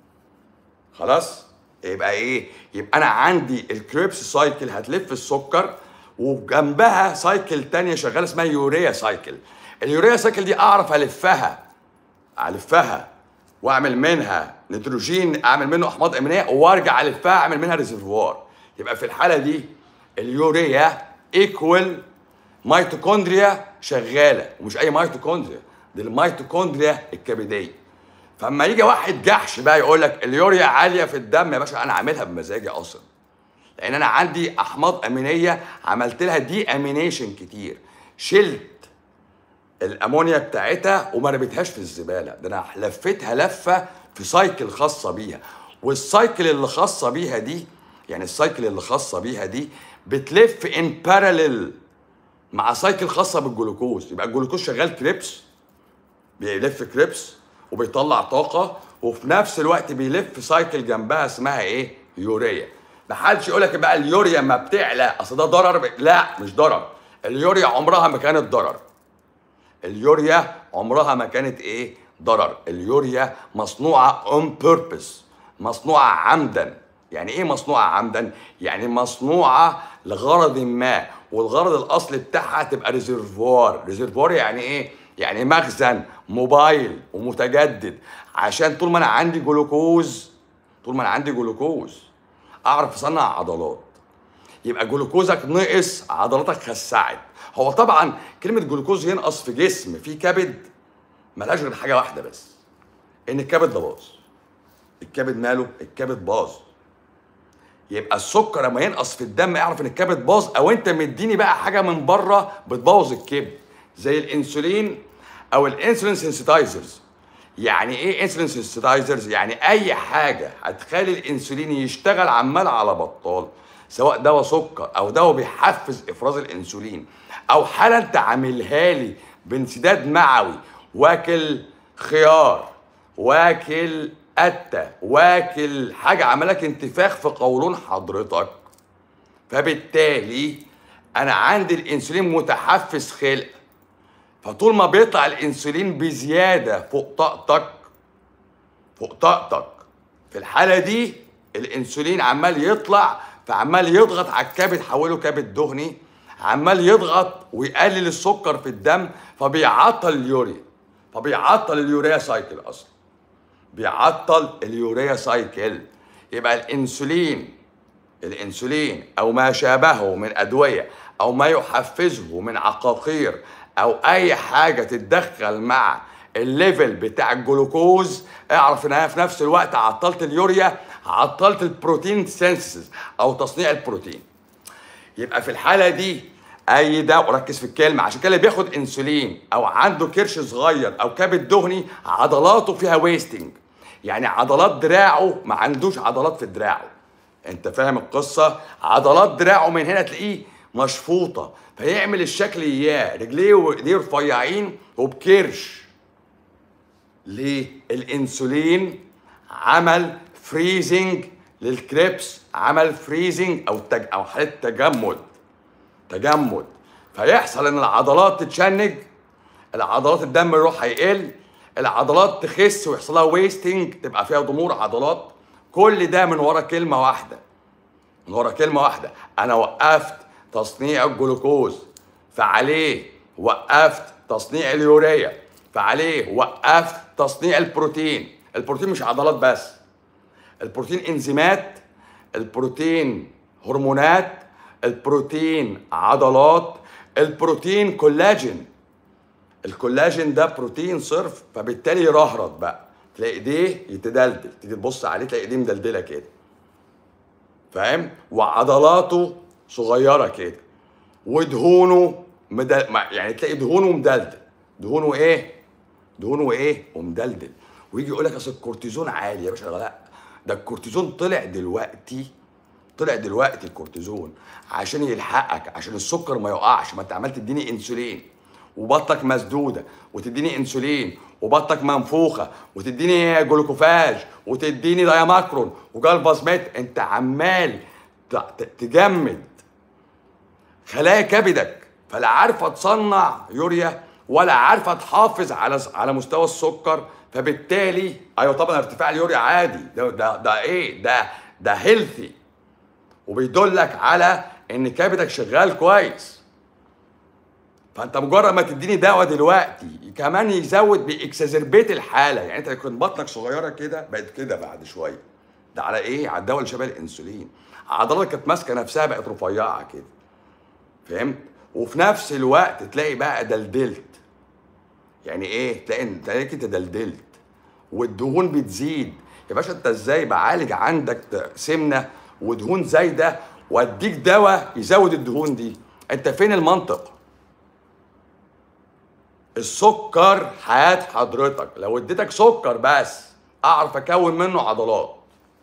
خلاص يبقى ايه يبقى انا عندي الكريبس سايكل هتلف السكر وجنبها سايكل تانية شغاله اسمها يوريا سايكل اليوريا سايكل دي اعرف الفها الفها واعمل منها نيتروجين اعمل منه احماض امينيه وارجع الفها اعمل منها ريزرفوار يبقى في الحاله دي اليوريا ايكوال ميتوكوندريا شغاله ومش اي ميتوكوندريا دي الميتوكوندريا الكبديه فاما يجي واحد جحش بقى يقول لك اليوريا عاليه في الدم يا باشا انا عاملها بمزاجي اصلا لان انا عندي احماض امينيه عملت لها دي امينيشن كتير شلت الامونيا بتاعتها وما رميتهاش في الزباله ده انا لفيتها لفه في سايكل خاصه بيها والسايكل اللي خاصه بيها دي يعني السايكل اللي خاصه بيها دي بتلف ان باراليل مع سايكل خاصه بالجلوكوز يبقى الجلوكوز شغال كريبس بيلف كريبس وبيطلع طاقه وفي نفس الوقت بيلف سايكل جنبها اسمها ايه يوريا محدش يقول لك بقى اليوريا ما بتعلى اصل ده ضرر ب... لا مش ضرر اليوريا عمرها ما كانت ضرر اليوريا عمرها ما كانت ايه ضرر اليوريا مصنوعه اون بيربس مصنوعه عمدا يعني ايه مصنوعه عمدا يعني مصنوعه لغرض ما والغرض الاصلي بتاعها تبقى ريزرفوار ريزرفوار يعني ايه يعني مخزن موبايل ومتجدد عشان طول ما انا عندي جلوكوز طول ما انا عندي جلوكوز اعرف اصنع عضلات يبقى جلوكوزك نقص عضلاتك خسعت هو طبعا كلمه جلوكوز ينقص في جسم في كبد ملهاش غير حاجه واحده بس ان الكبد ده باظ الكبد ماله الكبد باظ يبقى السكر لما ينقص في الدم اعرف ان الكبد باظ او انت مديني بقى حاجه من بره بتبوظ الكبد زي الانسولين او الانسولين سنسيتايزرز يعني ايه انسولين سنسيتايزرز يعني اي حاجه هتخلي الانسولين يشتغل عمال على بطال سواء دواء سكر او دواء بيحفز افراز الانسولين او حاله انت عاملها لي بانسداد معوي واكل خيار واكل قتة واكل حاجه عملك انتفاخ في قولون حضرتك فبالتالي انا عندي الانسولين متحفز خلق فطول ما بيطلع الانسولين بزياده فوق طاقتك فوق طاقتك في الحاله دي الانسولين عمال يطلع فعمال يضغط على الكبد حوله كبد دهني عمال يضغط ويقلل السكر في الدم فبيعطل اليوريا فبيعطل اليوريا سايكل اصلا بيعطل اليوريا سايكل يبقى الانسولين الانسولين او ما شابهه من ادويه او ما يحفزه من عقاقير او اي حاجه تتدخل مع الليفل بتاع الجلوكوز اعرف انها في نفس الوقت عطلت اليوريا عطلت البروتين سينسز او تصنيع البروتين يبقى في الحاله دي اي دواء ركز في الكلمه عشان كده اللي بياخد انسولين او عنده كرش صغير او كبد دهني عضلاته فيها ويستنج يعني عضلات دراعه ما عندوش عضلات في دراعه انت فاهم القصه عضلات دراعه من هنا تلاقيه مشفوطه فيعمل الشكل اياه رجليه وايديه رفيعين وبكرش ليه الانسولين عمل فريزنج للكريبس عمل فريزنج او تج... او حاله تجمد تجمد فيحصل ان العضلات تتشنج العضلات الدم يروح هيقل العضلات تخس ويحصل لها ويستنج تبقى فيها ضمور عضلات كل ده من ورا كلمه واحده من ورا كلمه واحده انا وقفت تصنيع الجلوكوز فعليه وقفت تصنيع اليوريا فعليه وقفت تصنيع البروتين البروتين مش عضلات بس البروتين انزيمات البروتين هرمونات البروتين عضلات البروتين كولاجين الكولاجين ده بروتين صرف فبالتالي يرهرط بقى تلاقي ايديه يتدلدل تيجي تبص عليه تلاقي ايديه مدلدله كده فاهم وعضلاته صغيره كده ودهونه مدل... يعني تلاقي دهونه مدلدل دهونه ايه دهونه ايه ومدلدل ويجي يقول لك اصل الكورتيزون عالي يا باشا لا ده الكورتيزون طلع دلوقتي طلع دلوقتي الكورتيزون عشان يلحقك عشان السكر ما يقعش ما انت عمال تديني انسولين وبطنك مسدوده وتديني انسولين وبطنك منفوخه وتديني جلوكوفاج وتديني دايماكرون وجالفاسميت انت عمال تجمد خلايا كبدك فلا عارفه تصنع يوريا ولا عارفه تحافظ على على مستوى السكر فبالتالي ايوه طبعا ارتفاع اليوريا عادي ده ده, ده ايه ده ده هيلثي وبيدلك على ان كبدك شغال كويس فانت مجرد ما تديني دواء دلوقتي كمان يزود بيكسازربيت الحاله يعني انت كنت بطنك صغيره كده بقت كده بعد شويه ده على ايه على الدواء اللي شبه الانسولين عضلاتك كانت ماسكه نفسها بقت رفيعه كده فهمت وفي نفس الوقت تلاقي بقى دلدلت يعني ايه تلاقي تلاقيك انت دلدلت والدهون بتزيد يا باشا انت ازاي بعالج عندك سمنه ودهون زايده واديك دواء يزود الدهون دي انت فين المنطق السكر حياه حضرتك لو اديتك سكر بس اعرف اكون منه عضلات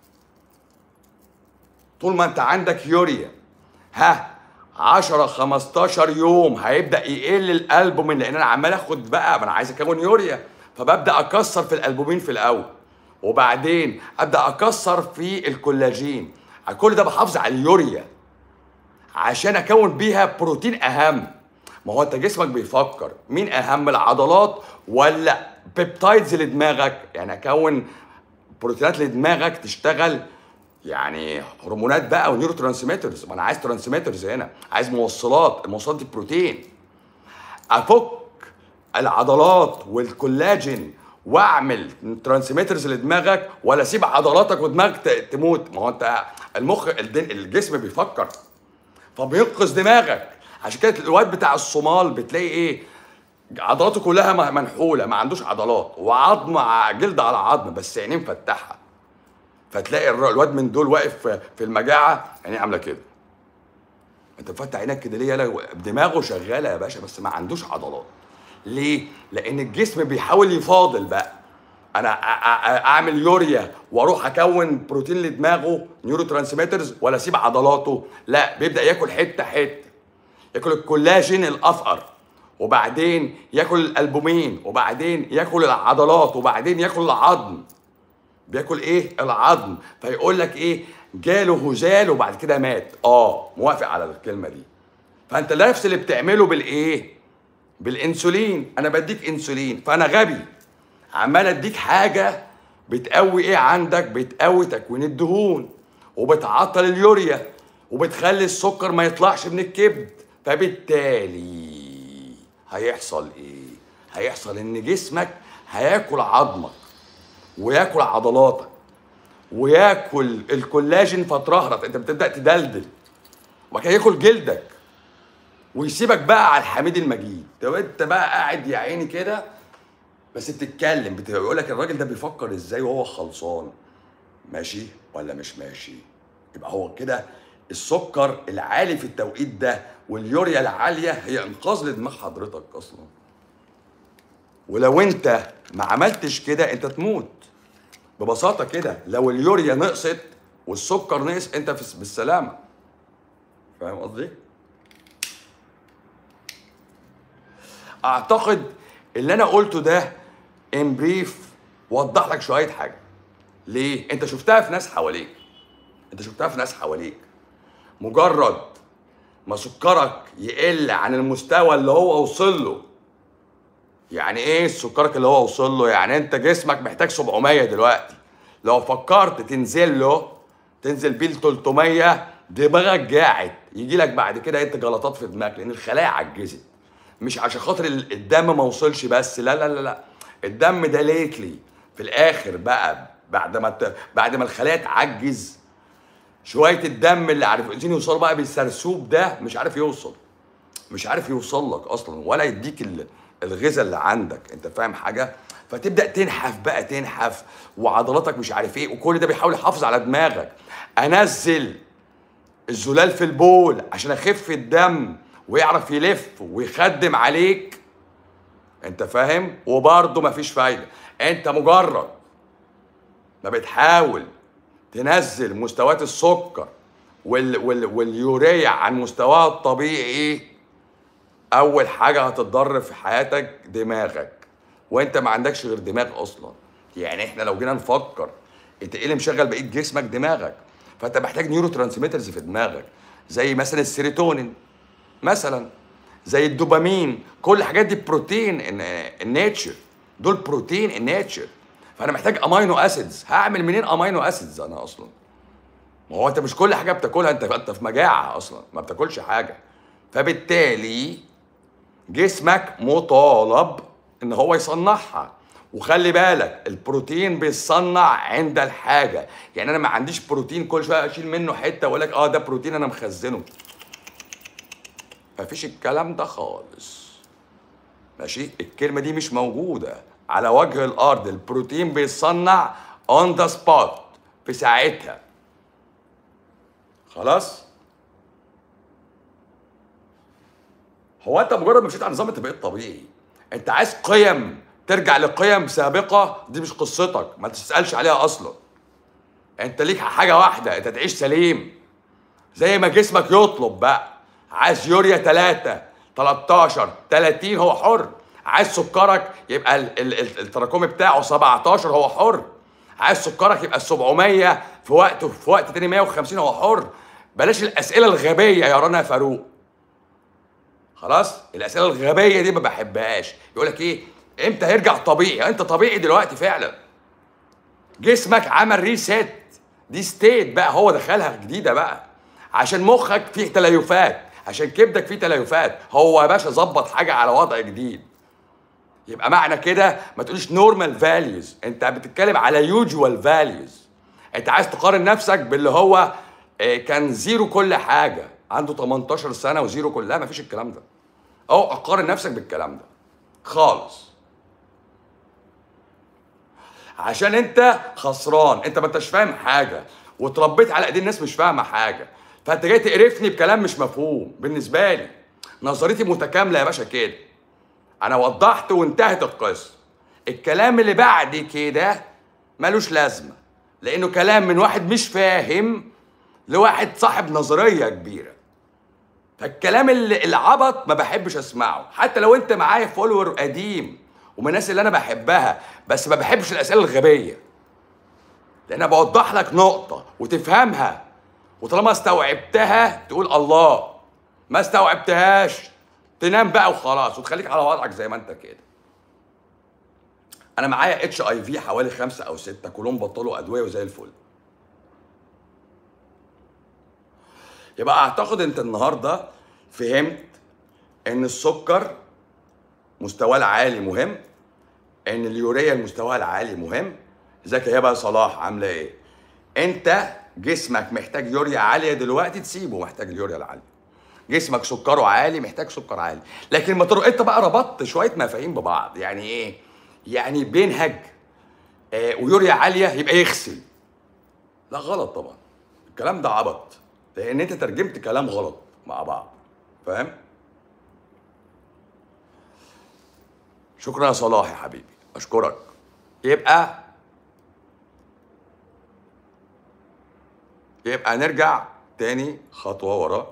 طول ما انت عندك يوريا ها 10 15 يوم هيبدا يقل الالبومين لان انا عمال اخد بقى ما انا عايز اكون يوريا فببدا اكسر في الالبومين في الاول وبعدين ابدا اكسر في الكولاجين كل ده بحافظ على اليوريا عشان اكون بيها بروتين اهم ما هو انت جسمك بيفكر مين اهم العضلات ولا بيبتايدز لدماغك يعني اكون بروتينات لدماغك تشتغل يعني هرمونات بقى ونيورو ترانسميترز ما انا عايز ترانسميترز هنا عايز موصلات الموصلات دي بروتين افك العضلات والكولاجين واعمل ترانسميترز لدماغك ولا اسيب عضلاتك ودماغك تموت ما هو انت المخ الجسم بيفكر فبينقذ دماغك عشان كده الواد بتاع الصومال بتلاقي ايه عضلاته كلها منحوله ما عندوش عضلات وعظم جلد على عظم بس عينيه مفتحه فتلاقي الواد من دول واقف في المجاعه عينيه عامله كده انت مفتح عينك كده ليه يالا دماغه شغاله يا باشا بس ما عندوش عضلات ليه لان الجسم بيحاول يفاضل بقى انا اعمل يوريا واروح اكون بروتين لدماغه نيورو ترانسميترز ولا اسيب عضلاته لا بيبدا ياكل حته حته ياكل الكولاجين الافقر وبعدين ياكل الالبومين وبعدين ياكل العضلات وبعدين ياكل العظم بياكل ايه العظم فيقول لك ايه جاله هزال وبعد كده مات اه موافق على الكلمه دي فانت نفس اللي بتعمله بالايه بالانسولين انا بديك انسولين فانا غبي عمال اديك حاجه بتقوي ايه عندك بتقوي تكوين الدهون وبتعطل اليوريا وبتخلي السكر ما يطلعش من الكبد فبالتالي هيحصل ايه هيحصل ان جسمك هياكل عظمك وياكل عضلاتك وياكل الكولاجين فترهرط انت بتبدا تدلدل وبعد كده ياكل جلدك ويسيبك بقى على الحميد المجيد طب انت بقى قاعد يا عيني كده بس بتتكلم بيقول لك الراجل ده بيفكر ازاي وهو خلصان ماشي ولا مش ماشي يبقى هو كده السكر العالي في التوقيت ده واليوريا العاليه هي انقاذ لدماغ حضرتك اصلا ولو انت ما عملتش كده انت تموت ببساطه كده لو اليوريا نقصت والسكر نقص انت في بالسلامه فاهم قصدي اعتقد اللي انا قلته ده ان بريف وضح لك شويه حاجه ليه انت شفتها في ناس حواليك انت شفتها في ناس حواليك مجرد ما سكرك يقل عن المستوى اللي هو وصل له يعني ايه سكرك اللي هو وصل له يعني انت جسمك محتاج 700 دلوقتي لو فكرت تنزل له تنزل بيه ل 300 دماغك جاعت يجي لك بعد كده انت جلطات في دماغك لان الخلايا عجزت مش عشان خاطر الدم ما وصلش بس لا لا لا لا الدم ده ليتلي في الاخر بقى بعد ما ت... بعد ما الخلايا تعجز شويه الدم اللي عارفين يوصلوا بقى بالسرسوب ده مش عارف يوصل مش عارف يوصل لك اصلا ولا يديك الغذاء اللي عندك انت فاهم حاجه فتبدا تنحف بقى تنحف وعضلاتك مش عارف ايه وكل ده بيحاول يحافظ على دماغك انزل الزلال في البول عشان اخف الدم ويعرف يلف ويخدم عليك انت فاهم وبرضه مفيش فايده انت مجرد ما بتحاول تنزل مستويات السكر وال وال واليوريا عن مستواها الطبيعي اول حاجه هتتضر في حياتك دماغك وانت ما عندكش غير دماغ اصلا يعني احنا لو جينا نفكر انت ايه اللي مشغل بقيه جسمك دماغك فانت محتاج نيورو ترانسميترز في دماغك زي مثلا السيروتونين مثلا زي الدوبامين كل الحاجات دي بروتين الناتشر دول بروتين الناتشر فانا محتاج امينو اسيدز هعمل منين امينو اسيدز انا اصلا ما هو انت مش كل حاجه بتاكلها انت انت في مجاعه اصلا ما بتاكلش حاجه فبالتالي جسمك مطالب ان هو يصنعها وخلي بالك البروتين بيتصنع عند الحاجه يعني انا ما عنديش بروتين كل شويه اشيل منه حته واقول لك اه ده بروتين انا مخزنه مفيش الكلام ده خالص ماشي الكلمه دي مش موجوده على وجه الارض البروتين بيتصنع اون ذا سبوت في ساعتها خلاص هو انت مجرد ما مشيت على نظام انت بقيت طبيعي انت عايز قيم ترجع لقيم سابقه دي مش قصتك ما تسالش عليها اصلا انت ليك حاجه واحده انت تعيش سليم زي ما جسمك يطلب بقى عايز يوريا 3 13 30 هو حر عايز سكرك يبقى التراكمي بتاعه 17 هو حر عايز سكرك يبقى 700 في وقت في وقت تاني 150 هو حر بلاش الاسئله الغبيه يا رنا فاروق خلاص الاسئله الغبيه دي ما بحبهاش يقول لك ايه امتى هيرجع طبيعي انت طبيعي دلوقتي فعلا جسمك عمل ريست دي ستيت بقى هو دخلها جديده بقى عشان مخك فيه تليفات عشان كبدك فيه تليفات هو يا باشا ظبط حاجه على وضع جديد يبقى معنى كده ما تقوليش نورمال فاليوز انت بتتكلم على يوجوال فاليوز انت عايز تقارن نفسك باللي هو كان زيرو كل حاجه عنده 18 سنه وزيرو كل لا مفيش الكلام ده او اقارن نفسك بالكلام ده خالص عشان انت خسران انت ما انتش فاهم حاجه واتربيت على ايدين ناس مش فاهمه حاجه فانت جاي تقرفني بكلام مش مفهوم بالنسبه لي نظريتي متكامله يا باشا كده انا وضحت وانتهت القصه الكلام اللي بعد كده ملوش لازمه لانه كلام من واحد مش فاهم لواحد صاحب نظريه كبيره فالكلام اللي العبط ما بحبش اسمعه حتى لو انت معايا فولور قديم ومن الناس اللي انا بحبها بس ما بحبش الاسئله الغبيه لان انا بوضح لك نقطه وتفهمها وطالما استوعبتها تقول الله ما استوعبتهاش تنام بقى وخلاص وتخليك على وضعك زي ما انت كده انا معايا اتش اي في حوالي خمسة او ستة كلهم بطلوا ادويه وزي الفل يبقى اعتقد انت النهارده فهمت ان السكر مستواه العالي مهم ان اليوريا مستواها العالي مهم ازيك يا بقى صلاح عامله ايه انت جسمك محتاج يوريا عاليه دلوقتي تسيبه محتاج اليوريا العاليه جسمك سكره عالي محتاج سكر عالي لكن ما تر... انت بقى ربطت شويه مفاهيم ببعض يعني ايه يعني بينهج آه ويوريا عاليه يبقى يغسل لا غلط طبعا الكلام ده عبط لان انت ترجمت كلام غلط مع بعض فاهم شكرا يا صلاح يا حبيبي اشكرك يبقى يبقى نرجع تاني خطوه ورا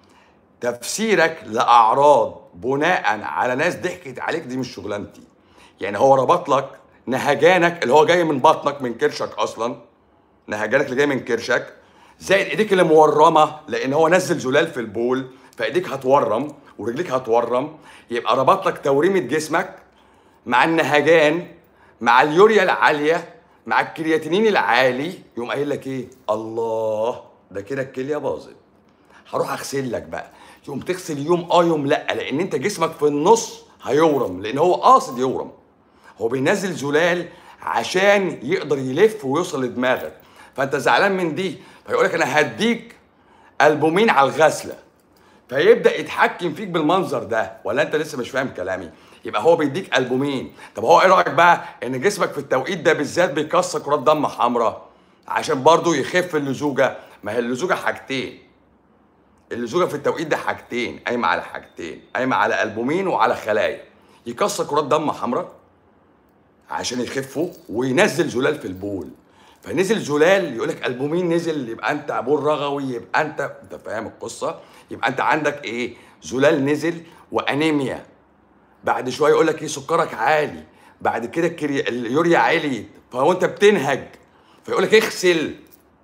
تفسيرك لاعراض بناء على ناس ضحكت عليك دي مش شغلانتي يعني هو ربط لك نهجانك اللي هو جاي من بطنك من كرشك اصلا نهجانك اللي جاي من كرشك زائد ايديك اللي مورمه لان هو نزل زلال في البول فايديك هتورم ورجليك هتورم يبقى ربط لك توريمه جسمك مع النهجان مع اليوريا العاليه مع الكرياتينين العالي يقوم قايل لك ايه الله ده كده الكليه باظت هروح اغسل لك بقى يوم تغسل يوم اه يوم لا لان انت جسمك في النص هيورم لان هو قاصد يورم هو بينزل زلال عشان يقدر يلف ويوصل لدماغك فانت زعلان من دي فيقول لك انا هديك البومين على الغسله فيبدا يتحكم فيك بالمنظر ده ولا انت لسه مش فاهم كلامي يبقى هو بيديك البومين طب هو ايه رايك بقى ان جسمك في التوقيت ده بالذات بيكسر كرات دم حمراء عشان برضه يخف اللزوجه ما هي اللزوجه حاجتين اللزوجه في التوقيت ده حاجتين قايمه على حاجتين قايمه على البومين وعلى خلايا يكسر كرات دم حمراء عشان يخفوا وينزل زلال في البول فنزل زلال يقول لك البومين نزل يبقى انت بول رغوي يبقى انت انت فاهم القصه يبقى انت عندك ايه زلال نزل وانيميا بعد شويه يقول لك ايه سكرك عالي بعد كده الكري... اليوريا عالي فهو انت بتنهج فيقول لك اغسل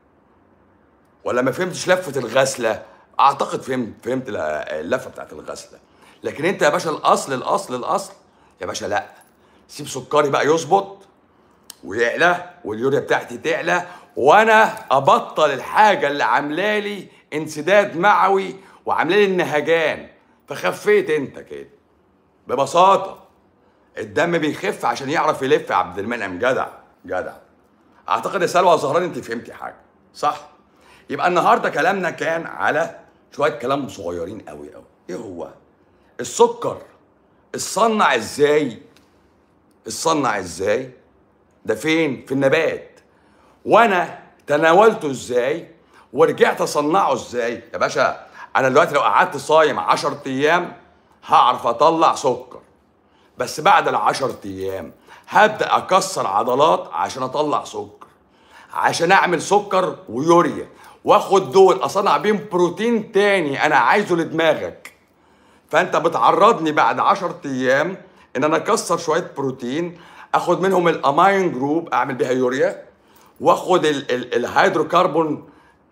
ولا ما فهمتش لفه الغسله اعتقد فهمت فهمت اللفه بتاعت الغسله لكن انت يا باشا الاصل الاصل الاصل يا باشا لا سيب سكري بقى يظبط ويعلى واليوريا بتاعتي تعلى وانا ابطل الحاجه اللي عامله لي انسداد معوي وعامله لي النهجان فخفيت انت كده ببساطه الدم بيخف عشان يعرف يلف يا عبد المنعم جدع جدع اعتقد يا سلوى زهران انت فهمتي حاجه صح يبقى النهارده كلامنا كان على شويه كلام صغيرين قوي قوي ايه هو السكر الصنع ازاي الصنع ازاي ده فين في النبات وانا تناولته ازاي ورجعت اصنعه ازاي يا باشا انا دلوقتي لو قعدت صايم 10 ايام هعرف اطلع سكر بس بعد ال 10 ايام هبدا اكسر عضلات عشان اطلع سكر عشان اعمل سكر ويوريا واخد دول اصنع بيهم بروتين تاني انا عايزه لدماغك فانت بتعرضني بعد 10 ايام ان انا اكسر شويه بروتين اخد منهم الاماين جروب اعمل بيها يوريا واخد ال- ال- الهيدروكربون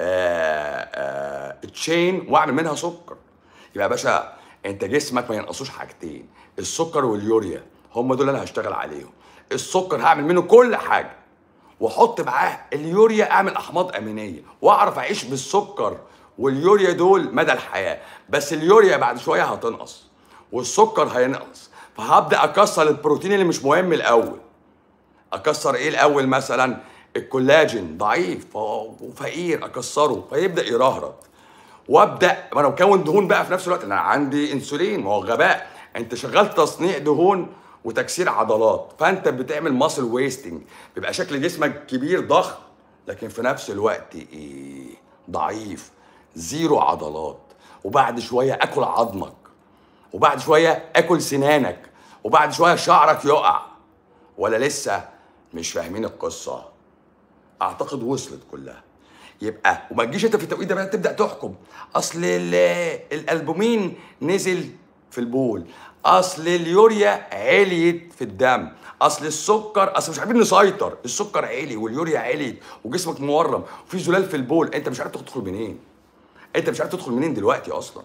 تشين واعمل منها سكر يبقى يا باشا انت جسمك ما ينقصوش حاجتين السكر واليوريا هم دول انا هشتغل عليهم السكر هعمل منه كل حاجه واحط معاه اليوريا اعمل احماض امينيه واعرف اعيش بالسكر واليوريا دول مدى الحياه بس اليوريا بعد شويه هتنقص والسكر هينقص فهبدا اكسر البروتين اللي مش مهم الاول اكسر ايه الاول مثلا الكولاجين ضعيف وفقير اكسره فيبدا يرهرط وابدا ما انا بكون دهون بقى في نفس الوقت انا عندي انسولين ما هو غباء انت شغال تصنيع دهون وتكسير عضلات فانت بتعمل ماسل ويستنج بيبقى شكل جسمك كبير ضخم لكن في نفس الوقت ايه ضعيف زيرو عضلات وبعد شويه اكل عظمك وبعد شويه اكل سنانك وبعد شويه شعرك يقع ولا لسه مش فاهمين القصه اعتقد وصلت كلها يبقى وما تجيش انت في التوقيت ده بقى تبدا تحكم اصل ال- الالبومين نزل في البول اصل اليوريا عليت في الدم اصل السكر اصل مش عارفين نسيطر السكر عالي واليوريا عليت وجسمك مورم وفي زلال في البول انت مش عارف تدخل منين انت مش عارف تدخل منين دلوقتي اصلا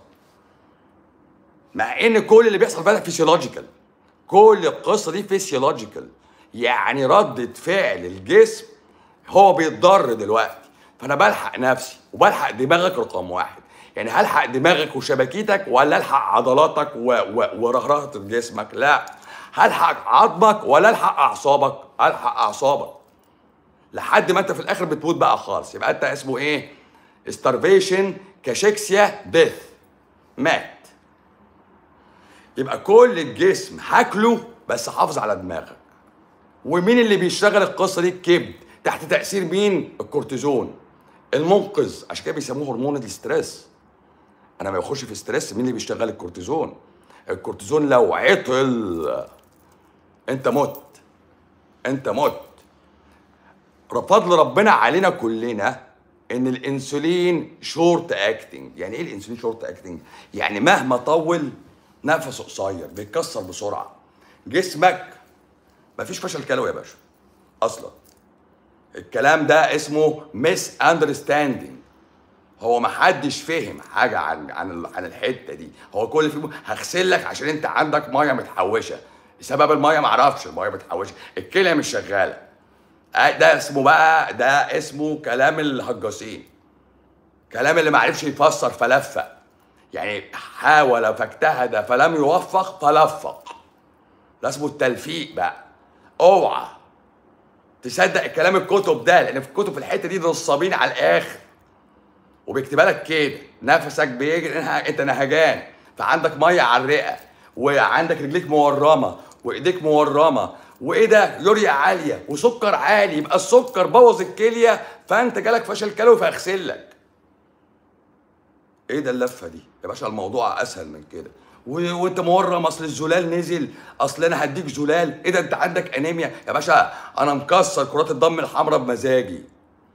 مع ان كل اللي بيحصل بقى فيسيولوجيكال كل القصه دي فيسيولوجيكال يعني ردة فعل الجسم هو بيتضر دلوقتي فانا بلحق نفسي وبلحق دماغك رقم واحد يعني هلحق دماغك وشبكيتك ولا الحق عضلاتك و... و... ورهرهه جسمك لا هلحق عظمك ولا الحق اعصابك الحق اعصابك لحد ما انت في الاخر بتموت بقى خالص يبقى انت اسمه ايه starvation كاشيكسيا ديث مات يبقى كل الجسم هاكله بس حافظ على دماغك ومين اللي بيشتغل القصه دي الكبد تحت تاثير مين الكورتيزون المنقذ عشان كده بيسموه هرمون الاستريس انا ما بخش في ستريس مين اللي بيشتغل الكورتيزون الكورتيزون لو عطل انت مت انت مت فضل ربنا علينا كلنا ان الانسولين شورت اكتنج يعني ايه الانسولين شورت اكتنج يعني مهما طول نفسه قصير بيتكسر بسرعه جسمك مفيش فشل كلوي يا باشا اصلا الكلام ده اسمه ميس اندرستاندينج هو ما حدش فهم حاجه عن عن عن الحته دي هو كل فيهم هغسل لك عشان انت عندك ميه متحوشه سبب الميه ما اعرفش الميه متحوشه الكليه مش شغاله آه، ده اسمه بقى ده اسمه كلام الهجاصين كلام اللي ما عرفش يفسر فلفق يعني حاول فاجتهد فلم يوفق فلفق ده اسمه التلفيق بقى اوعى تصدق الكلام الكتب ده لان في الكتب في الحته دي نصابين على الاخر وبيكتبها لك كده نفسك بيجري انت نهجان فعندك ميه على الرئه وعندك رجليك مورمه وايديك مورمه وايه ده يوريا عاليه وسكر عالي يبقى السكر بوظ الكليه فانت جالك فشل كلوي فاغسل لك ايه ده اللفه دي يا باشا الموضوع اسهل من كده و... وانت مورم اصل الزلال نزل اصل انا هديك زلال ايه ده انت عندك انيميا يا باشا انا مكسر كرات الدم الحمراء بمزاجي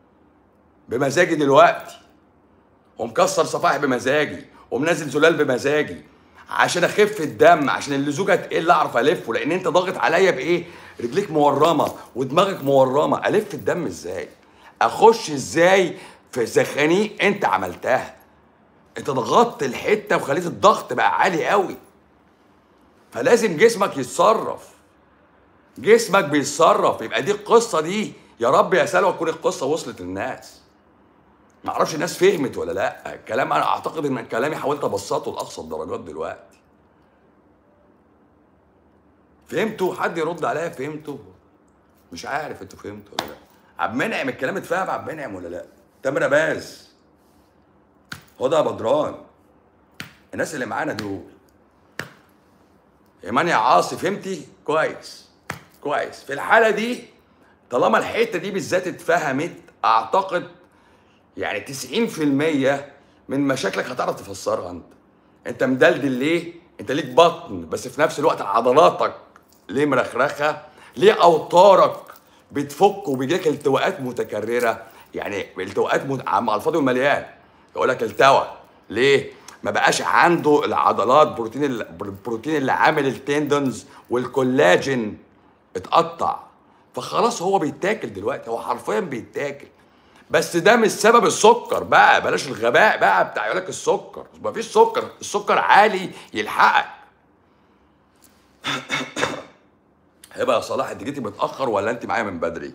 بمزاجي دلوقتي ومكسر صفائح بمزاجي ومنزل زلال بمزاجي عشان اخف الدم عشان اللزوجه تقل اعرف الفه لان انت ضاغط عليا بايه رجليك مورمه ودماغك مورمه الف الدم ازاي اخش ازاي في زخانيق انت عملتها انت ضغطت الحته وخليت الضغط بقى عالي قوي فلازم جسمك يتصرف جسمك بيتصرف يبقى دي القصه دي يا رب يا سلوى تكون القصه وصلت للناس ما اعرفش الناس فهمت ولا لا الكلام انا اعتقد ان كلامي حاولت ابسطه لاقصى الدرجات دلوقتي فهمتوا حد يرد عليا فهمتوا مش عارف انتوا فهمتوا ولا لا عبد المنعم الكلام اتفهم عبد المنعم ولا لا تامر باز هدى بدران الناس اللي معانا دول ايمان يا عاصي فهمتي كويس كويس في الحاله دي طالما الحته دي بالذات اتفهمت اعتقد يعني 90% من مشاكلك هتعرف تفسرها انت انت مدلدل ليه انت ليك بطن بس في نفس الوقت عضلاتك ليه مرخرخه ليه اوتارك بتفك وبيجيلك التواءات متكرره يعني التواءات مت... على الفاضي والمليان يقول لك التوى ليه ما بقاش عنده العضلات بروتين البروتين اللي عامل التندنز والكولاجين اتقطع فخلاص هو بيتاكل دلوقتي هو حرفيا بيتاكل بس ده مش سبب السكر بقى بلاش الغباء بقى بتاع يقول لك السكر مفيش سكر السكر عالي يلحقك هبه يا صلاح انت جيتي متاخر ولا انت معايا من بدري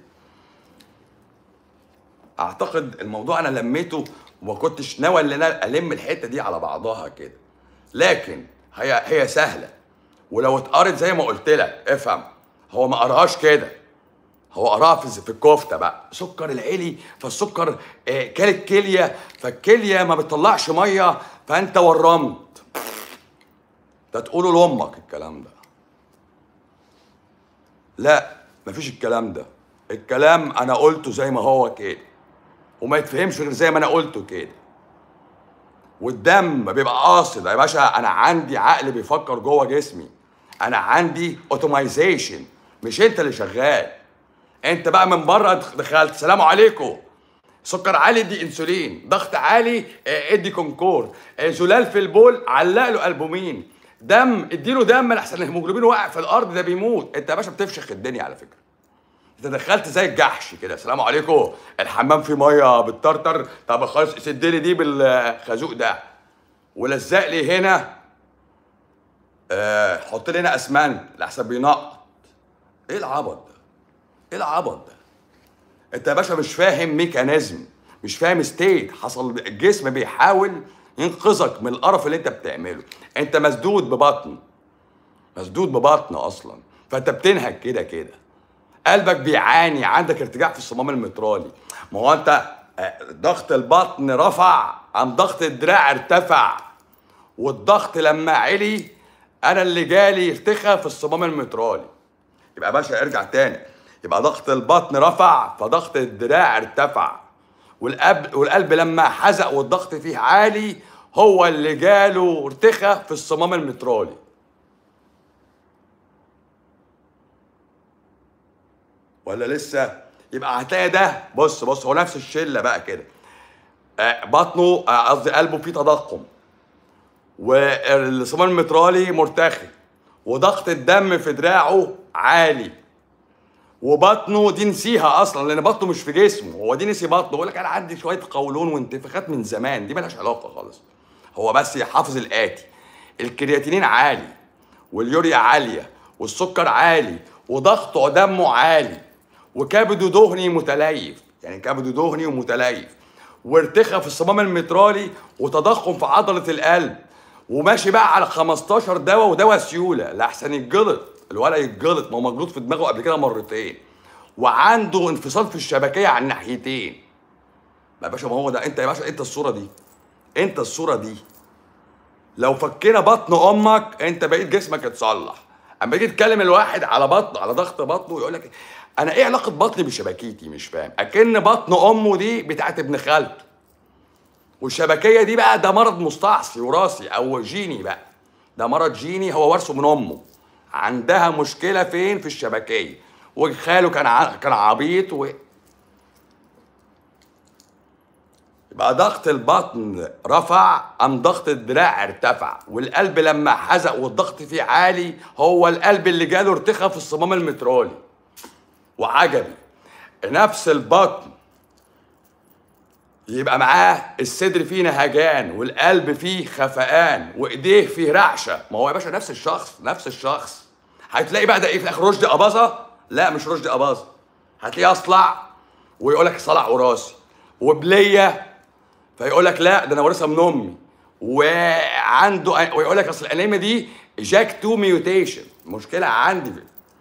اعتقد الموضوع انا لميته وما كنتش ناوي ان انا الم الحته دي على بعضها كده لكن هي هي سهله ولو اتقرت زي ما قلت لك افهم هو ما قراهاش كده هو قراها في في الكفته بقى سكر العلي فالسكر آه، كل الكليه فالكليه ما بتطلعش ميه فانت ورمت ده تقوله لامك الكلام ده لا مفيش الكلام ده الكلام انا قلته زي ما هو كده وما يتفهمش غير زي ما انا قلته كده والدم بيبقى قاصد يا باشا انا عندي عقل بيفكر جوه جسمي انا عندي اوتومايزيشن مش انت اللي شغال انت بقى من بره دخلت سلام عليكم سكر عالي دي انسولين ضغط عالي آه، ادي كونكور آه، زلال في البول علق له البومين دم اديله دم احسن الهيموجلوبين واقع في الارض ده بيموت انت يا باشا بتفشخ الدنيا على فكره انت دخلت زي الجحش كده السلام عليكم الحمام فيه ميه بتطرطر طب خلاص سد لي دي بالخازوق ده ولزق لي هنا آه حط لي هنا اسمنت لحسن بينقط ايه العبط ده ايه العبط ده انت يا باشا مش فاهم ميكانيزم مش فاهم ستيت حصل الجسم بيحاول ينقذك من القرف اللي انت بتعمله انت مسدود ببطن مسدود ببطن اصلا فانت بتنهج كده كده قلبك بيعاني عندك ارتجاع في الصمام المترالي ما هو انت آه، ضغط البطن رفع قام ضغط الدراع ارتفع والضغط لما علي انا اللي جالي ارتخى في الصمام المترالي يبقى يا باشا ارجع تاني يبقى ضغط البطن رفع فضغط الدراع ارتفع والقلب والقلب لما حزق والضغط فيه عالي هو اللي جاله ارتخى في الصمام المترالي ولا لسه يبقى هتلاقي ده بص بص هو نفس الشله بقى كده آه، بطنه آه، قصدي قلبه فيه تضخم والصمام المترالي مرتخي وضغط الدم في دراعه عالي وبطنه دي نسيها اصلا لان بطنه مش في جسمه هو دي نسي بطنه يقول لك انا عندي شويه قولون وانتفاخات من زمان دي ملهاش علاقه خالص هو بس يحافظ الاتي الكرياتينين عالي واليوريا عاليه والسكر عالي وضغطه دمه عالي وكبده دهني متليف يعني كبده دهني ومتليف وارتخاء في الصمام المترالي وتضخم في عضله القلب وماشي بقى على 15 دواء ودواء سيوله لاحسن يتجلط الولد يتجلط ما هو مجلوط في دماغه قبل كده مرتين وعنده انفصال في الشبكيه على الناحيتين ما يا باشا ما هو ده انت يا باشا انت الصوره دي انت الصوره دي لو فكينا بطن امك انت بقيت جسمك اتصلح اما يجي تكلم الواحد على بطن على ضغط بطنه يقول لك انا ايه علاقه بطني بشبكيتي مش فاهم اكن بطن امه دي بتاعت ابن خالته والشبكيه دي بقى ده مرض مستعصي وراثي او جيني بقى ده مرض جيني هو ورثه من امه عندها مشكله فين في الشبكيه وخاله كان ع- كان عبيط و يبقى ضغط البطن رفع قام ضغط الدراع ارتفع والقلب لما حزق والضغط فيه عالي هو القلب اللي جاله ارتخاء في الصمام المترالي وعجبي نفس البطن يبقى معاه الصدر فيه نهجان والقلب فيه خفقان وايديه فيه رعشه ما هو يا باشا نفس الشخص نفس الشخص هتلاقي بقى ده ايه في الاخر رشدي اباظه لا مش رشدي اباظه هتلاقيه اصلع ويقول لك صلع وراثي وبليه فيقول لك لا ده انا وارثها من امي وعنده ويقول لك اصل الانيميا دي جاك 2 ميوتيشن مشكله عندي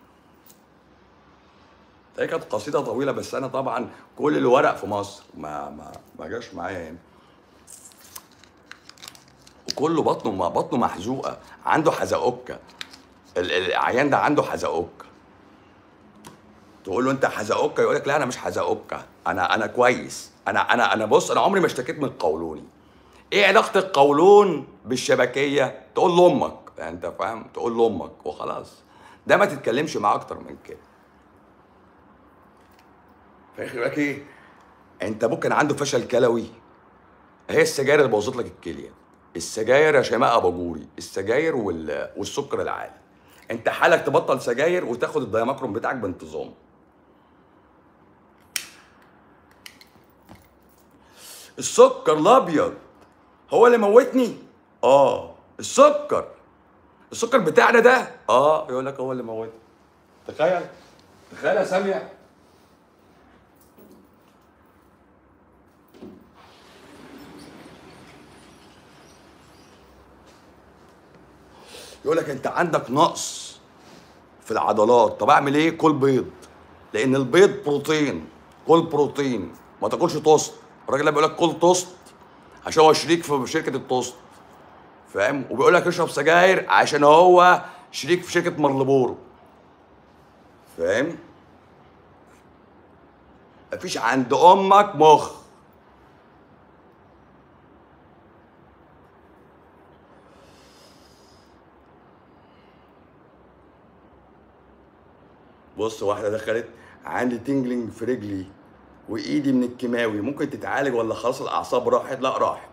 هي كانت قصيده طويله بس انا طبعا كل الورق في مصر ما ما ما جاش معايا هنا وكله بطنه ما بطنه محزوقه عنده حزقوكه ال- العيان ده عنده حزقوكه تقول له انت حزقوكه يقول لك لا انا مش حزقوكه انا انا كويس انا انا انا بص انا عمري ما اشتكيت من قولوني ايه علاقه القولون بالشبكيه تقول لامك يعني انت فاهم تقول لامك وخلاص ده ما تتكلمش معاه اكتر من كده فاخر بالك ايه انت ابوك كان عنده فشل كلوي هي السجاير اللي بوظت لك الكليه السجاير يا شيماء اباجوري السجاير وال... والسكر العالي انت حالك تبطل سجاير وتاخد الدايماكرون بتاعك بانتظام السكر الابيض هو اللي موتني اه السكر السكر بتاعنا ده اه يقول لك هو اللي موتني تخيل تخيل يا ساميه يقول لك انت عندك نقص في العضلات طب اعمل ايه كل بيض لان البيض بروتين كل بروتين ما تاكلش توست الراجل ده بيقول لك كل توست عشان هو شريك في شركه التوست فاهم وبيقول لك اشرب سجاير عشان هو شريك في شركه مارلبورو فاهم مفيش عند امك مخ بص واحده دخلت عندي تنجلينج في رجلي وايدي من الكيماوي ممكن تتعالج ولا خلاص الاعصاب راحت لا راحت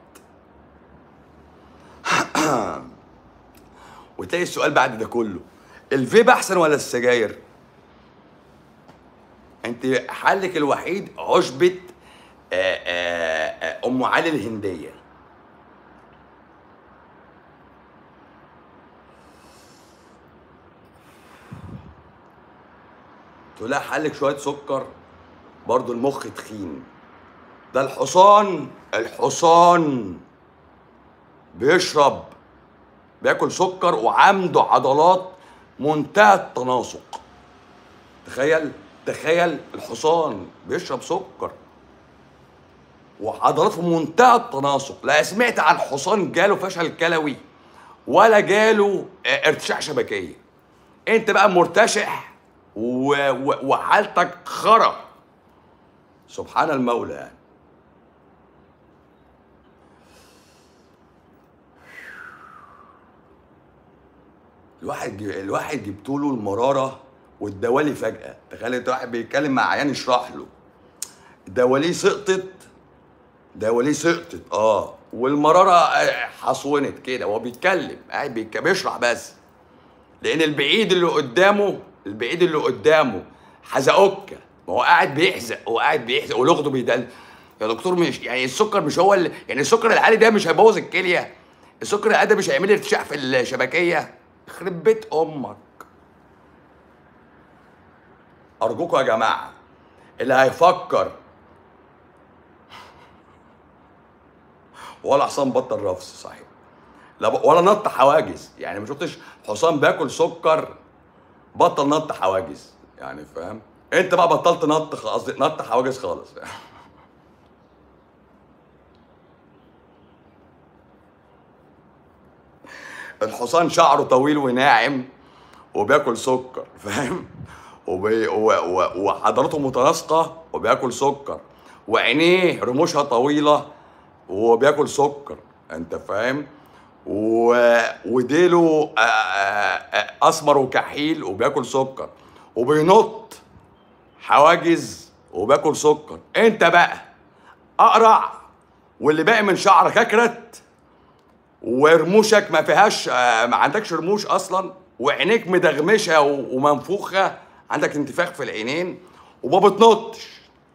وتلاقي السؤال بعد ده كله الفيب احسن ولا السجاير انت حلك الوحيد عشبة آه، آه، آه، ام علي الهندية تقول لها حلك شوية سكر برضو المخ تخين ده الحصان الحصان بيشرب بياكل سكر وعنده عضلات منتهى التناسق تخيل تخيل الحصان بيشرب سكر وعضلاته في منتهى التناسق لا سمعت عن حصان جاله فشل كلوي ولا جاله آه، ارتشاح شبكيه انت بقى مرتشح و... و... وحالتك خرا سبحان المولى يعني الواحد ج- الواحد جبت له المراره والدوالي فجاه تخيل انت واحد بيتكلم مع عيان يشرح له دواليه سقطت دواليه سقطت اه والمراره آه، حصونت كده وهو بيتكلم قاعد بيتك- بيشرح بس لان البعيد اللي قدامه البعيد اللي قدامه حزقوكه ما هو قاعد بيحزق هو قاعد بيحزق ولغته بيدل يا دكتور مش يعني السكر مش هو اللي يعني السكر العالي ده مش هيبوظ الكليه السكر العالي ده مش هيعمل لي ارتشاح في الشبكيه يخرب بيت امك ارجوكم يا جماعه اللي هيفكر ولا حصان بطل رفس صحيح لا ب... ولا نط حواجز يعني ما شفتش حصان بياكل سكر بطل نط حواجز يعني فاهم انت بقى بطلت نط خ- قصدي نط حواجز خالص الحصان شعره طويل وناعم وبياكل سكر فاهم وبي... و... و... وعضلاته متناسقه وبياكل سكر وعينيه رموشها طويله وبياكل سكر انت فاهم و... وديله آ- آ- آ- اسمر وكحيل وبياكل سكر وبينط حواجز وبياكل سكر انت بقى اقرع واللي باقي من شعرك اكرت ورموشك ما فيهاش آه، ما عندكش رموش اصلا وعينيك مدغمشه و- ومنفوخه عندك انتفاخ في العينين وما بتنطش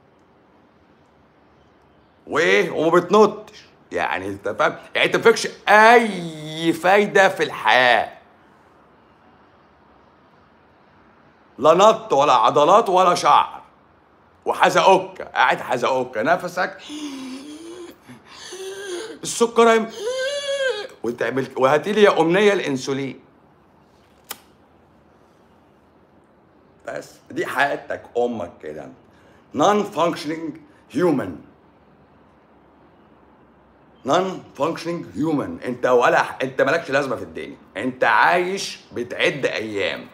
وايه وما بتنطش يعني انت فاهم يعني انت ما فيكش اي فايده في الحياه لا نط ولا عضلات ولا شعر وحزقوكه قاعد حزقوكه نفسك السكر هيم- وتعمل وهاتي لي يا امنيه الانسولين بس دي حياتك امك كده نون فانكشنينج هيومن نون فانكشنينج هيومن انت ولا انت مالكش لازمه في الدنيا انت عايش بتعد ايام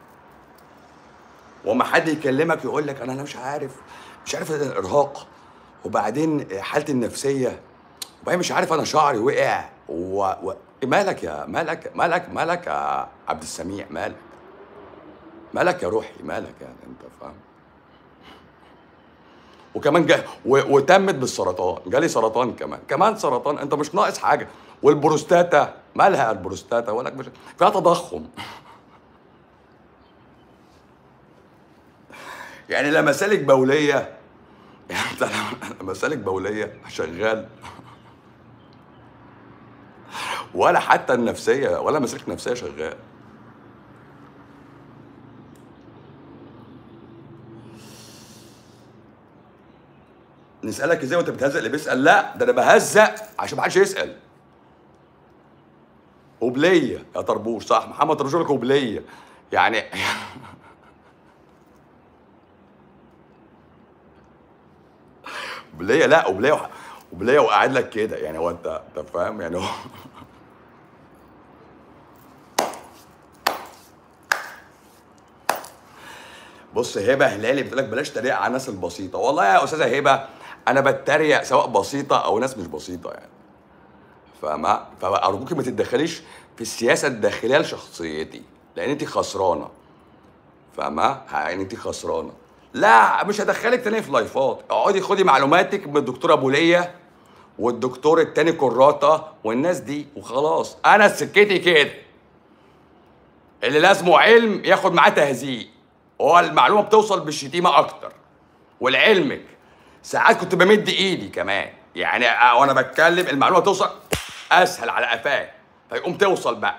وما حد يكلمك يقول لك انا انا مش عارف مش عارف الارهاق وبعدين حالتي النفسيه وبعدين مش عارف انا شعري وقع و... و... مالك يا مالك مالك مالك يا عبد السميع مالك مالك يا روحي مالك يعني انت فاهم وكمان جا و... وتمت بالسرطان جالي سرطان كمان كمان سرطان انت مش ناقص حاجه والبروستاتا مالها البروستاتا ولا مش فيها تضخم يعني لا مسالك بوليه يعني انت لا مسالك بوليه شغال ولا حتى النفسيه ولا مسالك نفسيه شغال نسالك ازاي وانت بتهزق اللي بيسال لا ده انا بهزق عشان ما حدش يسال قبليه يا طربوش صح محمد طربوش يقول لك قبليه يعني قبليه لا قبليه وح- قبليه وقاعد لك كده يعني هو انت انت فاهم يعني هو بص هبه هلالي بتقول لك بلاش تريق على الناس البسيطه والله يا استاذه هبه انا بتريق سواء بسيطه او ناس مش بسيطه يعني فما فارجوكي ما تتدخليش في السياسه الداخليه لشخصيتي لان انت خسرانه فاهمه يعني انت خسرانه لا مش هدخلك تاني في لايفات اقعدي خدي معلوماتك من الدكتوره ابو ليا والدكتور التاني كراته والناس دي وخلاص انا سكتي كده اللي لازمه علم ياخد معاه تهزيق هو المعلومه بتوصل بالشتيمه اكتر ولعلمك ساعات كنت بمد ايدي كمان يعني أ- وانا بتكلم المعلومه توصل اسهل على قفاك فيقوم توصل بقى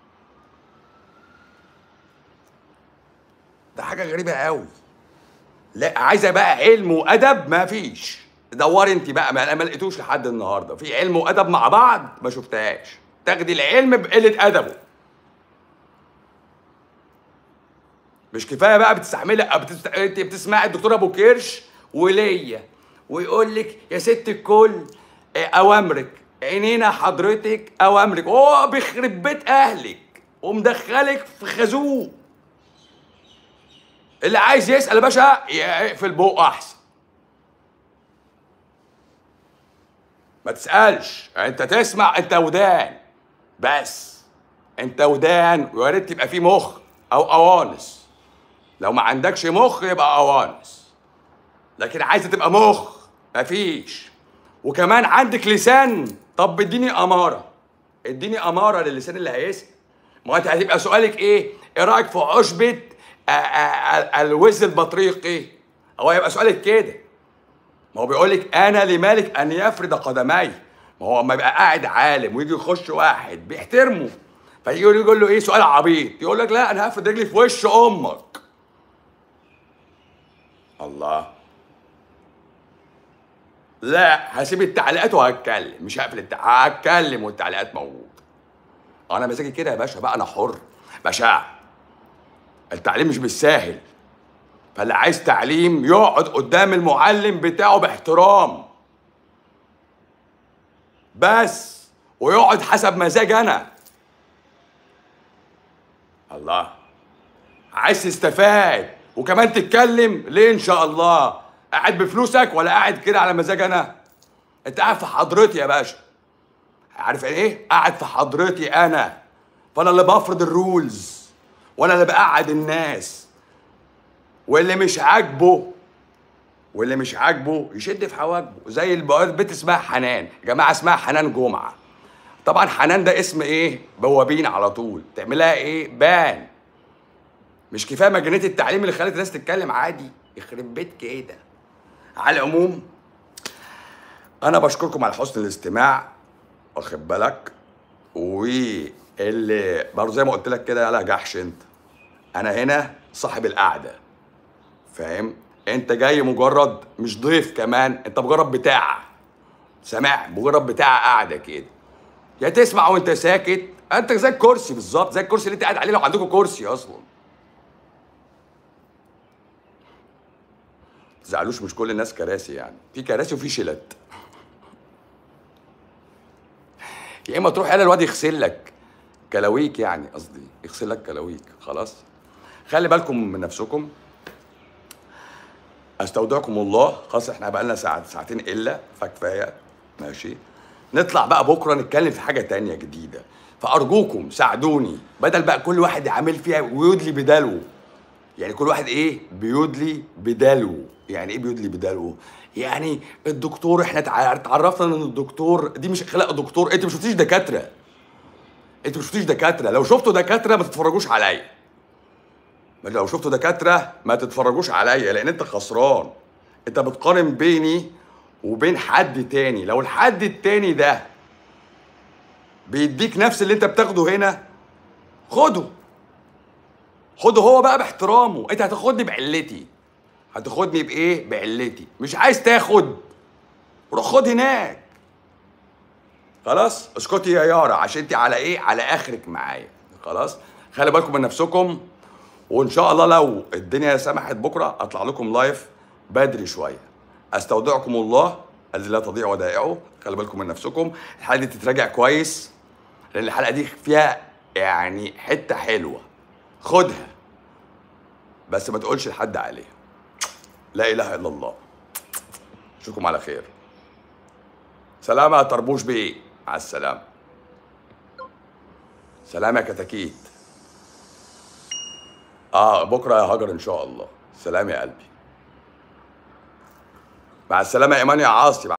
ده حاجه غريبه قوي لا عايزه بقى علم وادب ما فيش دوري انت بقى ما ما لقيتوش لحد النهارده في علم وادب مع بعض ما شفتهاش تاخدي العلم بقله ادبه مش كفايه بقى بتستحملي بتست... انت بتسمعي الدكتور ابو كرش وليا ويقول لك يا ست الكل آه، اوامرك عينينا حضرتك اوامرك هو بيخرب بيت اهلك ومدخلك في خازوق اللي عايز يسال يا باشا يقفل بقه احسن ما تسالش انت تسمع انت ودان بس انت ودان ويا ريت يبقى فيه مخ او قوانص لو ما عندكش مخ يبقى قوانص لكن عايزه تبقى مخ مفيش وكمان عندك لسان طب اديني اماره اديني اماره للسان اللي هيسال ما هو انت هتبقى سؤالك ايه؟ ايه رايك في عشبه آ- آ- آ- الوز البطريقي؟ هو هيبقى سؤالك كده ما هو بيقول لك انا لمالك ان يفرد قدمي ما هو اما يبقى قاعد عالم ويجي يخش واحد بيحترمه فيجي يقول يقول له ايه سؤال عبيط يقول لك لا انا هفرد رجلي في وش امك الله لا هسيب التعليقات وهتكلم مش هقفل التع... هتكلم والتعليقات موجوده انا مزاجي كده يا باشا بقى انا حر باشا التعليم مش بالساهل فاللي عايز تعليم يقعد قدام المعلم بتاعه باحترام بس ويقعد حسب مزاج انا الله عايز تستفاد وكمان تتكلم ليه ان شاء الله قاعد بفلوسك ولا قاعد كده على مزاج انا انت قاعد في حضرتي يا باشا عارف يعني ايه قاعد في حضرتي انا فانا اللي بفرض الرولز وانا اللي بقعد الناس واللي مش عاجبه واللي مش عاجبه يشد في حواجبه زي البنت اسمها حنان يا جماعه اسمها حنان جمعه طبعا حنان ده اسم ايه بوابين على طول تعملها ايه بان مش كفايه مجانيه التعليم اللي خلت الناس تتكلم عادي يخرب بيت كده على العموم انا بشكركم على حسن الاستماع واخد بالك واللي برضه زي ما قلت لك كده يلا جحش انت انا هنا صاحب القعده فاهم انت جاي مجرد مش ضيف كمان انت مجرد بتاع سامع مجرد بتاع قاعده كده يا تسمع وانت ساكت انت زي الكرسي بالظبط زي الكرسي اللي انت قاعد عليه لو عندكم كرسي اصلا تزعلوش مش كل الناس كراسي يعني في كراسي وفي شلت يا اما تروح يلا الواد يغسل لك كلاويك يعني قصدي يغسل لك كلاويك خلاص خلي بالكم من نفسكم استودعكم الله خلاص احنا بقى لنا ساعة ساعتين الا فكفايه ماشي نطلع بقى بكره نتكلم في حاجه تانية جديده فارجوكم ساعدوني بدل بقى كل واحد يعمل فيها ويدلي بدلو يعني كل واحد ايه بيدلي بدلو يعني ايه بيدلي بدلو يعني الدكتور احنا تع- اتعرفنا ان الدكتور دي مش اخلاق دكتور انت ما شفتيش دكاتره انت ما شفتيش دكاتره لو شفتوا دكاتره ما تتفرجوش عليا لو شفتوا دكاتره ما تتفرجوش عليا لان انت خسران انت بتقارن بيني وبين حد تاني لو الحد التاني ده بيديك نفس اللي انت بتاخده هنا خده خده هو بقى باحترامه انت هتاخدني بعلتي هتاخدني بايه بعلتي مش عايز تاخد روح خد هناك خلاص اسكتي يا يارا عشان انت على ايه على اخرك معايا خلاص خلي بالكم من نفسكم وان شاء الله لو الدنيا سمحت بكره اطلع لكم لايف بدري شويه استودعكم الله الذي لا تضيع ودائعه خلي بالكم من نفسكم الحلقه دي تتراجع كويس لان الحلقه دي فيها يعني حته حلوه خدها بس ما تقولش لحد عليها لا اله الا الله اشوفكم على خير سلام يا طربوش بيه مع السلامه سلام يا كتاكيت اه بكره يا هاجر ان شاء الله سلام يا قلبي مع السلامه يا ايمان يا عاصي